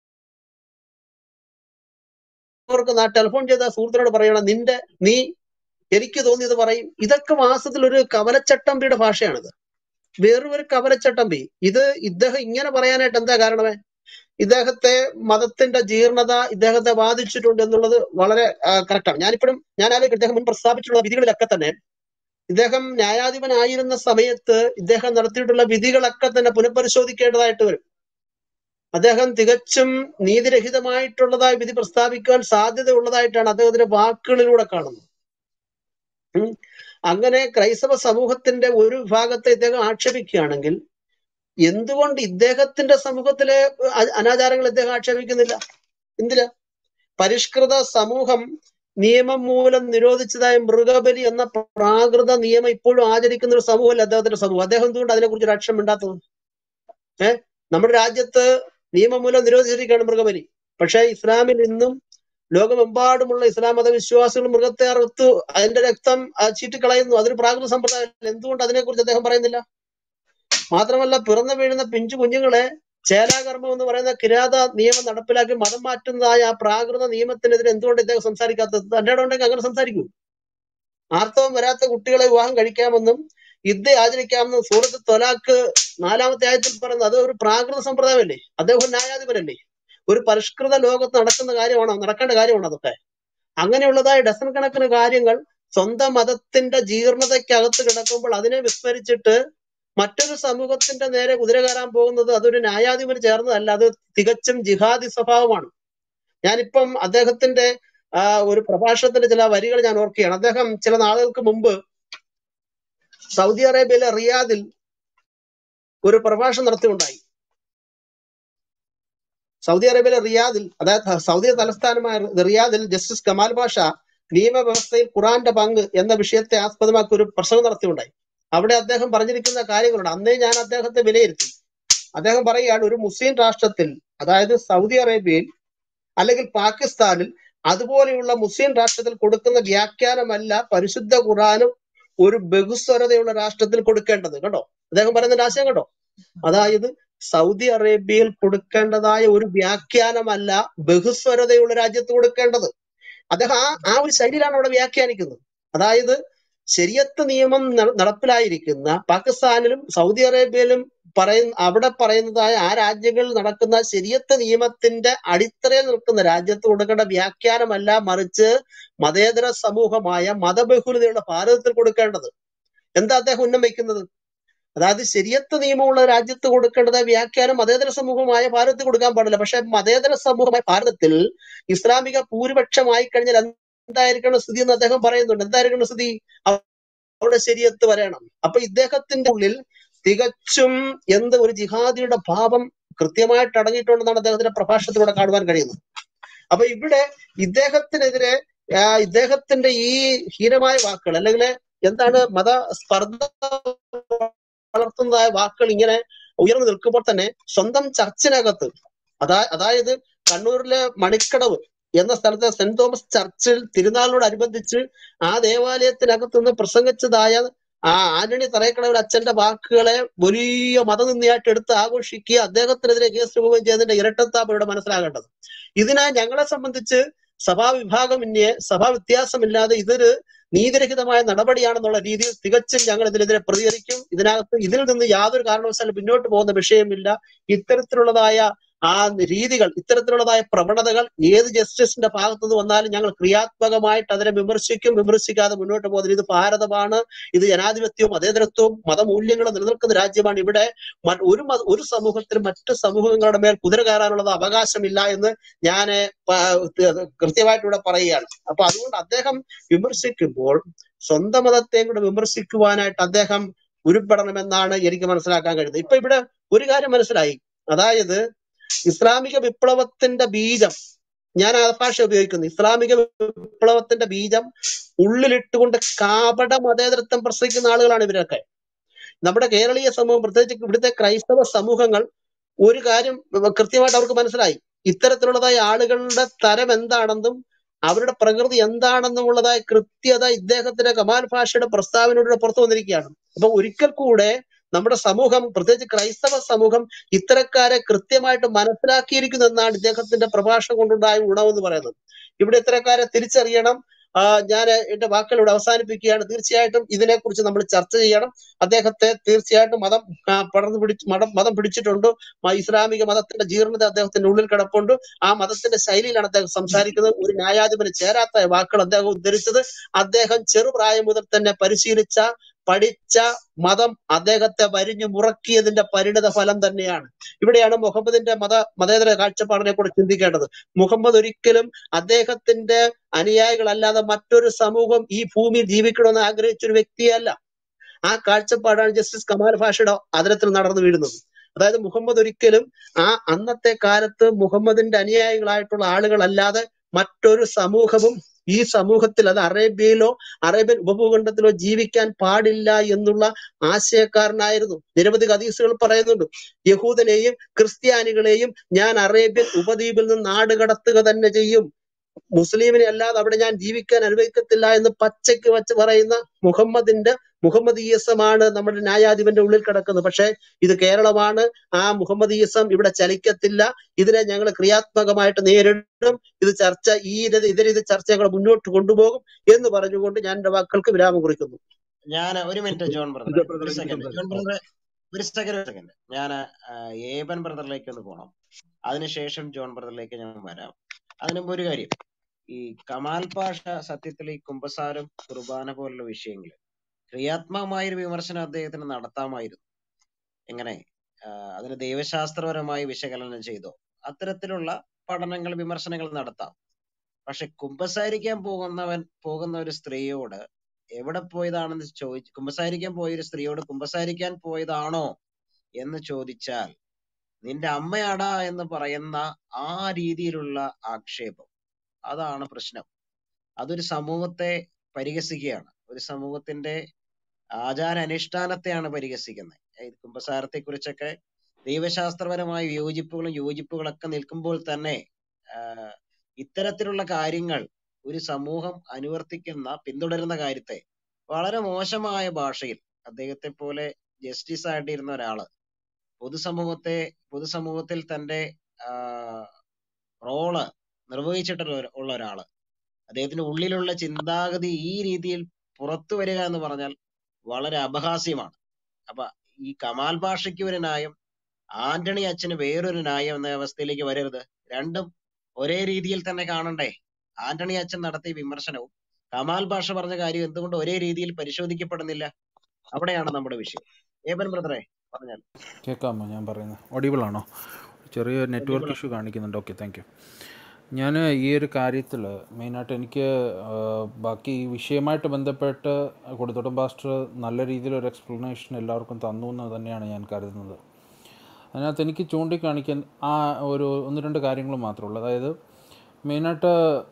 ഓർക്കുന്ന ആ ടെലിഫോൺ ചെയ്ത സുഹൃത്തിനോട് പറയണം നിന്റെ നീ എനിക്ക് തോന്നിയത് പറയും ഇതൊക്കെ വാസ്തവത്തിൽ ഒരു കവലച്ചട്ടമ്പിയുടെ ഭാഷയാണിത് വെറും ഒരു കവലച്ചട്ടമ്പി ഇത് ഇദ്ദേഹം ഇങ്ങനെ പറയാനായിട്ട് എന്താ കാരണമേ ഇദ്ദേഹത്തെ മതത്തിന്റെ ജീർണത ഇദ്ദേഹത്തെ ബാധിച്ചിട്ടുണ്ട് എന്നുള്ളത് വളരെ കറക്റ്റാണ് ഞാനിപ്പോഴും ഞാൻ ആലോചിക്കും ഇദ്ദേഹം മുൻ പ്രസ്താവിച്ചിട്ടുള്ള വിധികളിലൊക്കെ തന്നെ ഇദ്ദേഹം ന്യായാധിപനായിരുന്ന സമയത്ത് ഇദ്ദേഹം നടത്തിയിട്ടുള്ള വിധികളൊക്കെ തന്നെ പുനഃപരിശോധിക്കേണ്ടതായിട്ട് വരും അദ്ദേഹം തികച്ചും നീതിരഹിതമായിട്ടുള്ളതായ വിധി പ്രസ്താവിക്കുവാൻ സാധ്യതയുള്ളതായിട്ടാണ് അദ്ദേഹത്തിന്റെ വാക്കുകളിലൂടെ കാണുന്നത് ഉം. അങ്ങനെ ക്രൈസ്തവ സമൂഹത്തിന്റെ ഒരു വിഭാഗത്തെ ഇദ്ദേഹം ആക്ഷേപിക്കുകയാണെങ്കിൽ എന്തുകൊണ്ട് ഇദ്ദേഹത്തിന്റെ സമൂഹത്തിലെ അ- അനാചാരങ്ങൾ ഇദ്ദേഹം ആക്ഷേപിക്കുന്നില്ല എന്തിനാ പരിഷ്കൃത സമൂഹം നിയമം മൂലം നിരോധിച്ചതായ മൃഗബലി എന്ന പ്രാകൃത നിയമം ഇപ്പോഴും ആചരിക്കുന്ന ഒരു സമൂഹമല്ല അദ്ദേഹത്തിന്റെ സമൂഹം അദ്ദേഹം എന്തുകൊണ്ട് അതിനെക്കുറിച്ച് ഒരു അക്ഷരം മിണ്ടാത്തത് ഏഹ് നമ്മുടെ രാജ്യത്ത് നിയമം മൂലം നിരോധിച്ചിരിക്കുകയാണ് മൃഗബലി പക്ഷേ ഇസ്ലാമിൽ ഇന്നും ലോകമെമ്പാടുമുള്ള ഇസ്ലാം മത വിശ്വാസികൾ മൃഗത്തെ അറുത്തു അതിന്റെ രക്തം ആ, ചീറ്റിക്കളയുന്നു അതൊരു പ്രാകൃത സമ്പ്രദായം എന്തുകൊണ്ട് അതിനെക്കുറിച്ച് അദ്ദേഹം പറയുന്നില്ല മാത്രമല്ല പിറന്നു വീഴുന്ന പിഞ്ചു കുഞ്ഞുങ്ങളെ ചേലാകർമ്മം എന്ന് പറയുന്ന കിരാത നിയമം നടപ്പിലാക്കി മതം മാറ്റുന്നതായ ആ പ്രാകൃത നിയമത്തിനെതിരെ എന്തുകൊണ്ട് ഇദ്ദേഹം സംസാരിക്കാത്തത് തന്റെ ഇടം ഉണ്ടെങ്കിൽ അങ്ങനെ സംസാരിക്കൂ ആർത്തവം വരാത്ത കുട്ടികളെ വിവാഹം കഴിക്കാമെന്നും യുദ്ധ ആചരിക്കാമെന്നും സൂറത്ത് തൊലാക്ക് നാലാമത്തെ ആയത്തിൽ പറയുന്നത് അത് ഒരു പ്രാകൃത സമ്പ്രദായമല്ലേ അദ്ദേഹം ഒരു ന്യായാധിപനല്ലേ ഒരു പരിഷ്കൃത ലോകത്ത് നടക്കുന്ന കാര്യമാണോ നടക്കേണ്ട കാര്യമാണോ അതൊക്കെ അങ്ങനെയുള്ളതായ ഡസൻ കണക്കിന് കാര്യങ്ങൾ സ്വന്തം മതത്തിന്റെ ജീർണതയ്ക്കകത്ത് കിടക്കുമ്പോൾ അതിനെ വിസ്മരിച്ചിട്ട് മറ്റൊരു സമൂഹത്തിന്റെ നേരെ കുതിര കയറാൻ പോകുന്നത് അതൊരു ന്യായാധിപന് ചേർന്നതല്ല അത് തികച്ചും ജിഹാദി സ്വഭാവമാണ് ഞാനിപ്പം അദ്ദേഹത്തിന്റെ ആ, ഒരു പ്രഭാഷണത്തിന്റെ ചില വരികൾ ഞാൻ ഓർക്കുകയാണ് അദ്ദേഹം ചില നാളുകൾക്ക് മുമ്പ് സൗദി അറേബ്യയിലെ റിയാദിൽ ഒരു പ്രഭാഷണം നടത്തിയുണ്ടായി സൗദി അറേബ്യയിലെ റിയാദിൽ അതായത് സൗദി തലസ്ഥാനമായ റിയാദിൽ ജസ്റ്റിസ് കമാൽ പാഷ നിയമവ്യവസ്ഥയിൽ ഖുറാന്റെ പങ്ക് എന്ന വിഷയത്തെ ആസ്പദമാക്കി ഒരു പ്രസംഗം നടത്തിയുണ്ടായി അവിടെ അദ്ദേഹം പറഞ്ഞിരിക്കുന്ന കാര്യങ്ങളുണ്ട് അന്നേ ഞാൻ അദ്ദേഹത്തെ വിലയിരുത്തി അദ്ദേഹം പറയുകയാണ് ഒരു മുസ്ലിം രാഷ്ട്രത്തിൽ അതായത് സൗദി അറേബ്യയിൽ അല്ലെങ്കിൽ പാകിസ്ഥാനിൽ അതുപോലെയുള്ള മുസ്ലിം രാഷ്ട്രത്തിൽ കൊടുക്കുന്ന വ്യാഖ്യാനമല്ല പരിശുദ്ധ ഖുറാനും ഒരു ബഹുസ്വരതയുള്ള രാഷ്ട്രത്തിൽ കൊടുക്കേണ്ടത് കേട്ടോ അദ്ദേഹം പറയുന്ന ആശയം കേട്ടോ അതായത് സൗദി അറേബ്യയിൽ കൊടുക്കേണ്ടതായ ഒരു വ്യാഖ്യാനമല്ല ബഹുസ്വരതയുള്ള രാജ്യത്ത് കൊടുക്കേണ്ടത് അദ്ദേഹം ആ ആ ഒരു ശൈലിയിലാണ് അവിടെ വ്യാഖ്യാനിക്കുന്നത് അതായത് ശരിയത്ത് നിയമം ന- നടപ്പിലായിരിക്കുന്ന പാകിസ്ഥാനിലും സൗദി അറേബ്യയിലും പറയുന്ന അവിടെ പറയുന്നതായ ആ രാജ്യങ്ങളിൽ നടക്കുന്ന ശരിയത്ത് നിയമത്തിന്റെ അടിത്തറയിൽ നിൽക്കുന്ന രാജ്യത്ത് കൊടുക്കേണ്ട വ്യാഖ്യാനമല്ല മറിച്ച് മതേതര സമൂഹമായ മതബഹുലതയുള്ള ഭാരതത്തിൽ കൊടുക്കേണ്ടത് എന്താ അദ്ദേഹം ഉന്നം വയ്ക്കുന്നത് അതായത് ശരിയത്ത് നിയമമുള്ള രാജ്യത്ത് കൊടുക്കേണ്ടത് വ്യാഖ്യാനം മതേതര സമൂഹമായ ഭാരതത്തിൽ കൊടുക്കാൻ പാടില്ല പക്ഷെ മതേതര സമൂഹമായ ഭാരതത്തിൽ ഇസ്ലാമിക ഭൂരിപക്ഷമായി കഴിഞ്ഞാൽ എന്തായിരിക്കണം സ്ഥിതി എന്ന് അദ്ദേഹം പറയുന്നുണ്ട് എന്തായിരിക്കണം സ്ഥിതി അവിടെ ശരിയത്ത് വരണം അപ്പൊ ഇദ്ദേഹത്തിന്റെ ഉള്ളിൽ തികച്ചും എന്ത് ഒരു ജിഹാദിയുടെ ഭാവം കൃത്യമായിട്ട് അടങ്ങിയിട്ടുണ്ടെന്നാണ് അദ്ദേഹത്തിന്റെ പ്രഭാഷണത്തിലൂടെ കാണുവാൻ കഴിയുന്നത് അപ്പൊ ഇവിടെ ഇദ്ദേഹത്തിനെതിരെ ആ, ഇദ്ദേഹത്തിന്റെ ഈ ഹീനമായ വാക്കുകൾ അല്ലെങ്കിൽ എന്താണ് മത സ്പർദ്ധ വളർത്തുന്നതായ വാക്കുകൾ ഇങ്ങനെ ഉയർന്നു നിൽക്കുമ്പോൾ തന്നെ സ്വന്തം ചർച്ചിനകത്ത് അതാ അതായത് കണ്ണൂരിലെ മണിക്കടവ് എന്ന സ്ഥലത്തെ സെന്റ് തോമസ് ചർച്ചിൽ തിരുനാളിനോടനുബന്ധിച്ച് ആ ദേവാലയത്തിനകത്ത് നിന്ന് പ്രസംഗിച്ചതായ ആ ആന്റണി തറയക്കടവിൽ അച്ഛന്റെ വാക്കുകളെ വലിയ മതനിന്ദയായിട്ട് എടുത്ത് ആഘോഷിക്കുക അദ്ദേഹത്തിനെതിരെ കേസ് രൂപം ചെയ്തതിന്റെ ഇരട്ടത്താപ്പ് ഇവിടെ മനസ്സിലാകേണ്ടത് ഇതിനെ ഞങ്ങളെ സംബന്ധിച്ച് സഭാ വിഭാഗമിന്യേ സഭാ വ്യത്യാസമില്ലാതെ ഇതൊരു നീതിരഹിതമായ നടപടിയാണെന്നുള്ള രീതിയിൽ തികച്ചും ഞങ്ങൾ ഇതിനെതിരെ പ്രതികരിക്കും ഇതിനകത്ത് ഇതിൽ നിന്ന് യാതൊരു കാരണവശാലും മുന്നോട്ട് പോകുന്ന വിഷയമില്ല ഇത്തരത്തിലുള്ളതായ ആ രീതികൾ ഇത്തരത്തിലുള്ളതായ പ്രവണതകൾ ഏത് ജസ്റ്റിസിന്റെ ഭാഗത്തുനിന്ന് വന്നാലും ഞങ്ങൾ ക്രിയാത്മകമായിട്ട് അതിനെ വിമർശിക്കും വിമർശിക്കാതെ മുന്നോട്ട് പോകുന്നത് ഇത് ഭാരതമാണ് ഇത് ജനാധിപത്യവും മതേതരത്വവും മതമൂല്യങ്ങളും നിലനിൽക്കുന്ന രാജ്യമാണ് ഇവിടെ മ- ഒരു മത- ഒരു സമൂഹത്തിൽ മറ്റു സമൂഹങ്ങളുടെ മേൽ കുതിര കയറാനുള്ള അവകാശമില്ല എന്ന് ഞാൻ കൃത്യമായിട്ട് ഇവിടെ പറയുകയാണ് അപ്പൊ അതുകൊണ്ട് അദ്ദേഹം വിമർശിക്കുമ്പോൾ സ്വന്തം മതത്തെ കൂടെ വിമർശിക്കുവാനായിട്ട് അദ്ദേഹം ഉരുപ്പെടണമെന്നാണ് എനിക്ക് മനസ്സിലാക്കാൻ കഴിയുന്നത് ഇപ്പൊ ഇവിടെ ഒരു കാര്യം മനസ്സിലായി അതായത് ഇസ്ലാമിക വിപ്ലവത്തിന്റെ ബീജം ഞാൻ ആ ഭാഷ ഉപയോഗിക്കുന്നു ഇസ്ലാമിക വിപ്ലവത്തിന്റെ ബീജം ഉള്ളിലിട്ടുകൊണ്ട് കാപട മതേതരത്വം പ്രസംഗിക്കുന്ന ആളുകളാണ് ഇവരൊക്കെ നമ്മുടെ കേരളീയ സമൂഹം പ്രത്യേകിച്ച് ഇവിടുത്തെ ക്രൈസ്തവ സമൂഹങ്ങൾ ഒരു കാര്യം കൃത്യമായിട്ട് അവർക്ക് മനസ്സിലായി ഇത്തരത്തിലുള്ളതായ ആളുകളുടെ തരം എന്താണെന്നും അവരുടെ പ്രകൃതി എന്താണെന്നുള്ളതായ കൃത്യത ഇദ്ദേഹത്തിന്റെ കമാൽ ഭാഷയുടെ പ്രസ്താവനയുടെ പുറത്തു വന്നിരിക്കുകയാണ് അപ്പൊ ഒരിക്കൽ കൂടെ നമ്മുടെ സമൂഹം പ്രത്യേകിച്ച് ക്രൈസ്തവ സമൂഹം ഇത്തരക്കാരെ കൃത്യമായിട്ട് മനസ്സിലാക്കിയിരിക്കുന്നു എന്നാണ് ഇദ്ദേഹത്തിന്റെ പ്രഭാഷണം കൊണ്ടുണ്ടായ ഗുണമെന്ന് പറയുന്നത് ഇവിടെ ഇത്തരക്കാരെ തിരിച്ചറിയണം ആ, ഞാൻ എന്റെ വാക്കുകൾ ഇവിടെ അവസാനിപ്പിക്കുകയാണ് തീർച്ചയായിട്ടും ഇതിനെക്കുറിച്ച് നമ്മൾ ചർച്ച ചെയ്യണം അദ്ദേഹത്തെ തീർച്ചയായിട്ടും മതം ആ, പടർന്നു പിടിച്ച് മതം മതം പിടിച്ചിട്ടുണ്ട് മ- ഇസ്ലാമിക മതത്തിന്റെ ജീർണത അദ്ദേഹത്തിന്റെ ഉള്ളിൽ കിടപ്പുണ്ട് ആ മതത്തിന്റെ ശൈലിയിലാണ് അദ്ദേഹം സംസാരിക്കുന്നത് ഒരു ന്യായാധിപന് ചേരാത്ത വാക്കുകൾ അദ്ദേഹം ഉദ്ധരിച്ചത് അദ്ദേഹം ചെറുപ്രായം മുതൽ തന്നെ പരിശീലിച്ച പഠിച്ച മതം അദ്ദേഹത്തെ വരിഞ്ഞു മുറക്കിയതിന്റെ പരിണിത ഫലം തന്നെയാണ് ഇവിടെയാണ് മുഹമ്മദിന്റെ മത മതേതര കാഴ്ചപ്പാടിനെ കൂടെ ചിന്തിക്കേണ്ടത് മുഹമ്മദ് ഒരിക്കലും അദ്ദേഹത്തിന്റെ അനുയായികളല്ലാതെ മറ്റൊരു സമൂഹം ഈ ഭൂമിയിൽ ജീവിക്കണമെന്ന് ആഗ്രഹിച്ച ഒരു വ്യക്തിയല്ല ആ കാഴ്ചപ്പാടാണ് ജസ്റ്റിസ് കമാൽ ഭാഷയുടെ അതിരത്തിൽ നടന്നു വീഴുന്നത് അതായത് മുഹമ്മദ് ഒരിക്കലും ആ അന്നത്തെ കാലത്ത് മുഹമ്മദിന്റെ അനുയായികളായിട്ടുള്ള ആളുകളല്ലാതെ മറ്റൊരു സമൂഹവും ഈ സമൂഹത്തിൽ അത് അറേബ്യയിലോ അറേബ്യൻ ഉപഭൂഖണ്ഡത്തിലോ ജീവിക്കാൻ പാടില്ല എന്നുള്ള ആശയക്കാരനായിരുന്നു നിരവധി ഹദീസുകൾ പറയുന്നുണ്ട് യഹൂദനെയും ക്രിസ്ത്യാനികളെയും ഞാൻ അറേബ്യൻ ഉപദ്വീപിൽ നിന്ന് നാടുകടത്തുക തന്നെ ചെയ്യും മുസ്ലിമിനെ അല്ലാതെ അവിടെ ഞാൻ ജീവിക്കാൻ അനുവദിക്കത്തില്ല എന്ന് പച്ചയ്ക്ക് വച്ച് പറയുന്ന മുഹമ്മദിന്റെ മുഹമ്മദീയസമാണ് നമ്മുടെ ന്യായാധിപന്റെ ഉള്ളിൽ കിടക്കുന്നത് പക്ഷേ ഇത് കേരളമാണ് ആ മുഹമ്മദീയസം ഇവിടെ ചലിക്കത്തില്ല ഇതിനെ ഞങ്ങൾ ക്രിയാത്മകമായിട്ട് നേരിടും ഇത് ചർച്ച ഈ ഇത് ഇതര ഇത് ചർച്ച ഞങ്ങൾ മുന്നോട്ട് കൊണ്ടുപോകും എന്ന് പറഞ്ഞുകൊണ്ട് ഞാൻ എന്റെ വാക്കുകൾക്ക് വിരാമം കുറിക്കുന്നു ഞാൻ ഒരു മിനിറ്റ് ജോൺ ബ്രദറെ വിജയ ഒരു ബ്രദർ എനിക്ക് സെക്കൻഡ് ജോൺ സംസാരിക്കാം ബ്രദറെ ഒരു സെക്കൻഡ് ഒരു സെക്കൻഡ് ഞാൻ ഏബൻ ബ്രദറിലേക്ക് ഒന്ന് പോണം അതിനുശേഷം ജോൺ ബ്രദറിലേക്ക് ഞാൻ വരാം അതിനു മുമ്പ് ഒരു കാര്യം ഈ കമാൽ പാഷ സത്യത്തിൽ ഈ കുംഭസാരം കുർബാന പോലുള്ള വിഷയങ്ങൾ ക്രിയാത്മകമായ ഒരു വിമർശനം അദ്ദേഹത്തിന് നടത്താമായിരുന്നു എങ്ങനെ ആ, അതിന് ദൈവശാസ്ത്രപരമായി വിശകലനം ചെയ്തോ അത്തരത്തിലുള്ള പഠനങ്ങൾ വിമർശനങ്ങൾ നടത്താം പക്ഷെ കുമ്പസാരിക്കാൻ പോകുന്നവൻ പോകുന്ന ഒരു സ്ത്രീയോട് എവിടെ പോയതാണെന്ന് ചോദിച്ചു കുമ്പസാരിക്കാൻ പോയ ഒരു സ്ത്രീയോട് കുമ്പസാരിക്കാൻ പോയതാണോ എന്ന് ചോദിച്ചാൽ നിന്റെ അമ്മയാടാ എന്ന് പറയുന്ന ആ രീതിയിലുള്ള ആക്ഷേപം അതാണ് പ്രശ്നം അതൊരു സമൂഹത്തെ പരിഹസിക്കുകയാണ് ഒരു സമൂഹത്തിന്റെ ആചാര അനുഷ്ഠാനത്തെയാണ് പരിഹസിക്കുന്നത് ഈ കുമ്പസാരത്തെ കുറിച്ചൊക്കെ ദൈവശാസ്ത്രപരമായ വിയോജിപ്പുകളും യോജിപ്പുകളൊക്കെ നിൽക്കുമ്പോൾ തന്നെ ആഹ് ഇത്തരത്തിലുള്ള കാര്യങ്ങൾ ഒരു സമൂഹം അനുവർത്തിക്കുന്ന പിന്തുടരുന്ന കാര്യത്തെ വളരെ മോശമായ ഭാഷയിൽ അദ്ദേഹത്തെ പോലെ ജസ്റ്റിസ് ആയിട്ടിരുന്ന ഒരാള് പൊതുസമൂഹത്തെ പൊതുസമൂഹത്തിൽ തന്റെ ആഹ് റോള് നിർവഹിച്ചിട്ടുള്ള ഒരു- ഉള്ള ഒരാള് അദ്ദേഹത്തിന്റെ ഉള്ളിലുള്ള ചിന്താഗതി ഈ രീതിയിൽ പുറത്തു വരിക എന്ന് പറഞ്ഞാൽ വളരെ അപഹാസ്യമാണ് അപ്പൊ ഈ കമാൽ ഭാഷയ്ക്ക് ഒരു ന്യായം ആന്റണി അച്ഛന് വേറൊരു ന്യായം എന്ന അവസ്ഥയിലേക്ക് വരരുത് രണ്ടും ഒരേ രീതിയിൽ തന്നെ കാണണ്ടേ ആന്റണി അച്ഛൻ നടത്തിയ വിമർശനവും കമാൽ ഭാഷ പറഞ്ഞ കാര്യം എന്തുകൊണ്ട് ഒരേ രീതിയിൽ പരിശോധിക്കപ്പെടുന്നില്ല അവിടെയാണ് നമ്മുടെ വിഷയം ഏബൻ ബ്രദറെ പറഞ്ഞാൽ കേൾക്കാമോ ഞാൻ പറയുന്നത് ഓഡിബിൾ ആണോ ചെറിയ നെറ്റ്വർക്ക് audible ആണ്. ഇഷ്യൂ കാണിക്കുന്നുണ്ട് ഓക്കെ താങ്ക് യു ഞാൻ ഈ ഒരു കാര്യത്തിൽ മെയിനായിട്ട് എനിക്ക് ആ, ബാക്കി ഈ വിഷയമായിട്ട് ബന്ധപ്പെട്ട് കൊടുത്തോട്ടം പാസ്റ്റർ നല്ല രീതിയിലൊരു എക്സ്പ്ലനേഷൻ എല്ലാവർക്കും തന്നു എന്ന് തന്നെയാണ് ഞാൻ കരുതുന്നത് അതിനകത്ത് എനിക്ക് ചൂണ്ടിക്കാണിക്കാൻ ആ ഒരു ഒന്ന് രണ്ട് കാര്യങ്ങൾ മാത്രമേ ഉള്ളൂ അതായത് മെയിനായിട്ട്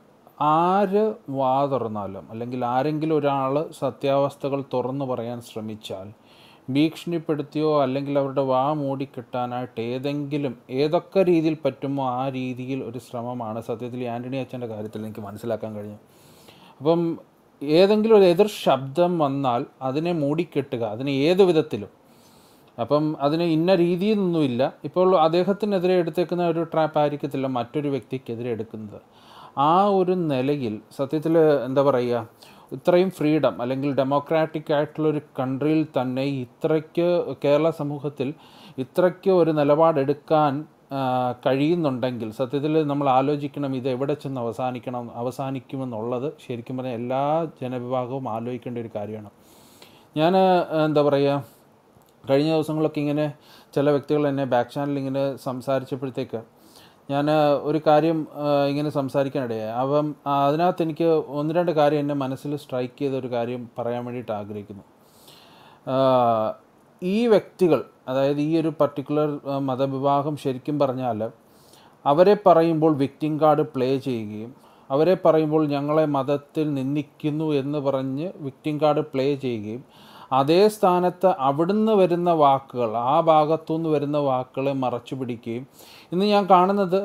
ആര് വാ തുറന്നാലും അല്ലെങ്കിൽ ആരെങ്കിലും ഒരാൾ സത്യാവസ്ഥകൾ തുറന്നു പറയാൻ ശ്രമിച്ചാൽ ഭീഷണിപ്പെടുത്തിയോ അല്ലെങ്കിൽ അവരുടെ വാ മൂടിക്കിട്ടാനായിട്ട് ഏതെങ്കിലും ഏതൊക്കെ രീതിയിൽ പറ്റുമോ ആ രീതിയിൽ ഒരു ശ്രമമാണ് സത്യത്തിൽ ഈ ആൻ്റണി അച്ഛൻ്റെ കാര്യത്തിൽ എനിക്ക് മനസ്സിലാക്കാൻ കഴിഞ്ഞു അപ്പം ഏതെങ്കിലും ഒരു എതിർ ശബ്ദം വന്നാൽ അതിനെ മൂടിക്കെട്ടുക അതിനെ ഏത് വിധത്തിലും അപ്പം അതിന് ഇന്ന രീതിയൊന്നുമില്ല ഇപ്പോൾ അദ്ദേഹത്തിനെതിരെ എടുത്തേക്കുന്ന ഒരു ട്രാപ്പ് ആയിരിക്കത്തില്ല മറ്റൊരു വ്യക്തിക്കെതിരെ എടുക്കുന്നത് ആ ഒരു നിലയിൽ സത്യത്തിൽ എന്താ പറയുക ഇത്രയും ഫ്രീഡം അല്ലെങ്കിൽ ഡെമോക്രാറ്റിക് ആയിട്ടുള്ളൊരു കൺട്രിയിൽ തന്നെ ഇത്രയ്ക്ക് കേരള സമൂഹത്തിൽ ഇത്രയ്ക്ക് ഒരു നിലപാടെടുക്കാൻ ആ, കഴിയുന്നുണ്ടെങ്കിൽ സത്യത്തിൽ നമ്മൾ ആലോചിക്കണം ഇത് എവിടെ ചെന്ന് അവസാനിക്കണം അവസാനിക്കുമെന്നുള്ളത് ശരിക്കും പറഞ്ഞാൽ എല്ലാ ജനവിഭാഗവും ആലോചിക്കേണ്ട ഒരു കാര്യമാണ് ഞാൻ എന്താ പറയുക കഴിഞ്ഞ ദിവസങ്ങളൊക്കെ ഇങ്ങനെ ചില വ്യക്തികൾ എന്നെ ബാക്ക് ചാനലിൽ ഇങ്ങനെ സംസാരിച്ചപ്പോഴത്തേക്ക് ഞാൻ ഒരു കാര്യം ആ, ഇങ്ങനെ സംസാരിക്കാനിടയായി അപ്പം ആ, അതിനകത്ത് എനിക്ക് ഒന്ന് രണ്ട് കാര്യം എന്നെ മനസ്സിൽ സ്ട്രൈക്ക് ചെയ്ത ഒരു കാര്യം പറയാൻ വേണ്ടിയിട്ട് ആഗ്രഹിക്കുന്നു ആ, ഈ വ്യക്തികൾ അതായത് ഈ ഒരു പർട്ടിക്കുലർ മതവിഭാഗം ശരിക്കും പറഞ്ഞാൽ അവരെ പറയുമ്പോൾ വിക്ടിം കാർഡ് പ്ലേ ചെയ്യുകയും അവരെ പറയുമ്പോൾ ഞങ്ങളെ മതത്തിൽ നിന്ദിക്കുന്നു എന്ന് പറഞ്ഞ് വിക്ടിം കാർഡ് പ്ലേ ചെയ്യുകയും അതേ സ്ഥാനത്ത് അവിടുന്ന് വരുന്ന വാക്കുകൾ ആ ഭാഗത്തുനിന്ന് വരുന്ന വാക്കുകളെ മറച്ചു പിടിക്കുകയും ഇന്ന് ഞാൻ കാണുന്നത്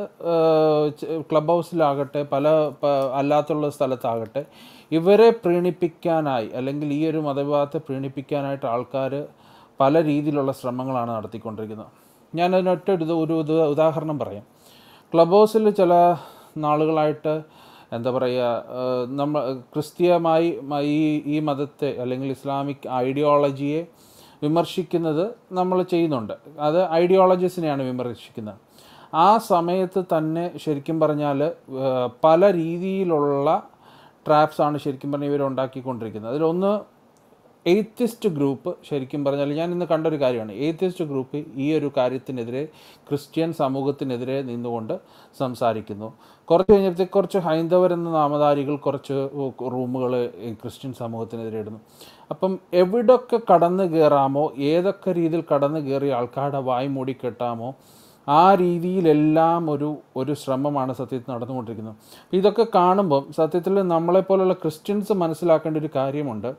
ക്ലബ് ഹൗസിലാകട്ടെ പല പ- അല്ലാത്തുള്ള സ്ഥലത്താകട്ടെ ഇവരെ പ്രീണിപ്പിക്കാനായി അല്ലെങ്കിൽ ഈ ഒരു മതവിഭാഗത്തെ പ്രീണിപ്പിക്കാനായിട്ട് ആൾക്കാർ പല രീതിയിലുള്ള ശ്രമങ്ങളാണ് നടത്തിക്കൊണ്ടിരിക്കുന്നത് ഞാൻ അതിനൊറ്റ ഒരു ഇത്- ഒരു ഉദാ- ഉദാഹരണം പറയാം ക്ലബ് ഹൗസിൽ ചില നാളുകളായിട്ട് എന്താ പറയുക നമ്മൾ ക്രിസ്തീയമായി മ- ഈ ഈ മതത്തെ അല്ലെങ്കിൽ ഇസ്ലാമിക് ഐഡിയോളജിയെ വിമർശിക്കുന്നത് നമ്മൾ ചെയ്യുന്നുണ്ട് അത് ഐഡിയോളജീസിനെയാണ് വിമർശിക്കുന്നത് ആ സമയത്ത് തന്നെ ശരിക്കും പറഞ്ഞാൽ പല രീതിയിലുള്ള ട്രാപ്സ് ആണ് ശരിക്കും പറഞ്ഞാൽ ഇവർ ഉണ്ടാക്കിക്കൊണ്ടിരിക്കുന്നത് അതിലൊന്ന് എയ്ത്തിസ്റ്റ് ഗ്രൂപ്പ് ശരിക്കും പറഞ്ഞാൽ ഞാൻ ഇന്ന് കണ്ടൊരു കാര്യമാണ് എയ്ത്തിസ്റ്റ് ഗ്രൂപ്പ് ഈ ഒരു കാര്യത്തിനെതിരെ ക്രിസ്ത്യൻ സമൂഹത്തിനെതിരെ നിന്നുകൊണ്ട് സംസാരിക്കുന്നു കുറച്ച് കഴിഞ്ഞപ്പോഴത്തേക്ക് കുറച്ച് ഹൈന്ദവർ എന്ന നാമധാരികൾ കുറച്ച് റൂമുകൾ ഈ ക്രിസ്ത്യൻ സമൂഹത്തിനെതിരെ ഇടുന്നു അപ്പം എവിടൊക്കെ കടന്നു കയറാമോ ഏതൊക്കെ രീതിയിൽ കടന്നു കയറി ആൾക്കാരുടെ വായ് മൂടി കെട്ടാമോ ആ രീതിയിലെല്ലാം ഒരു ഒരു ശ്രമമാണ് സത്യത്തിൽ നടന്നുകൊണ്ടിരിക്കുന്നത് അപ്പോൾ ഇതൊക്കെ കാണുമ്പം സത്യത്തിൽ നമ്മളെപ്പോലുള്ള ക്രിസ്ത്യൻസ് മനസ്സിലാക്കേണ്ട ഒരു കാര്യമുണ്ട്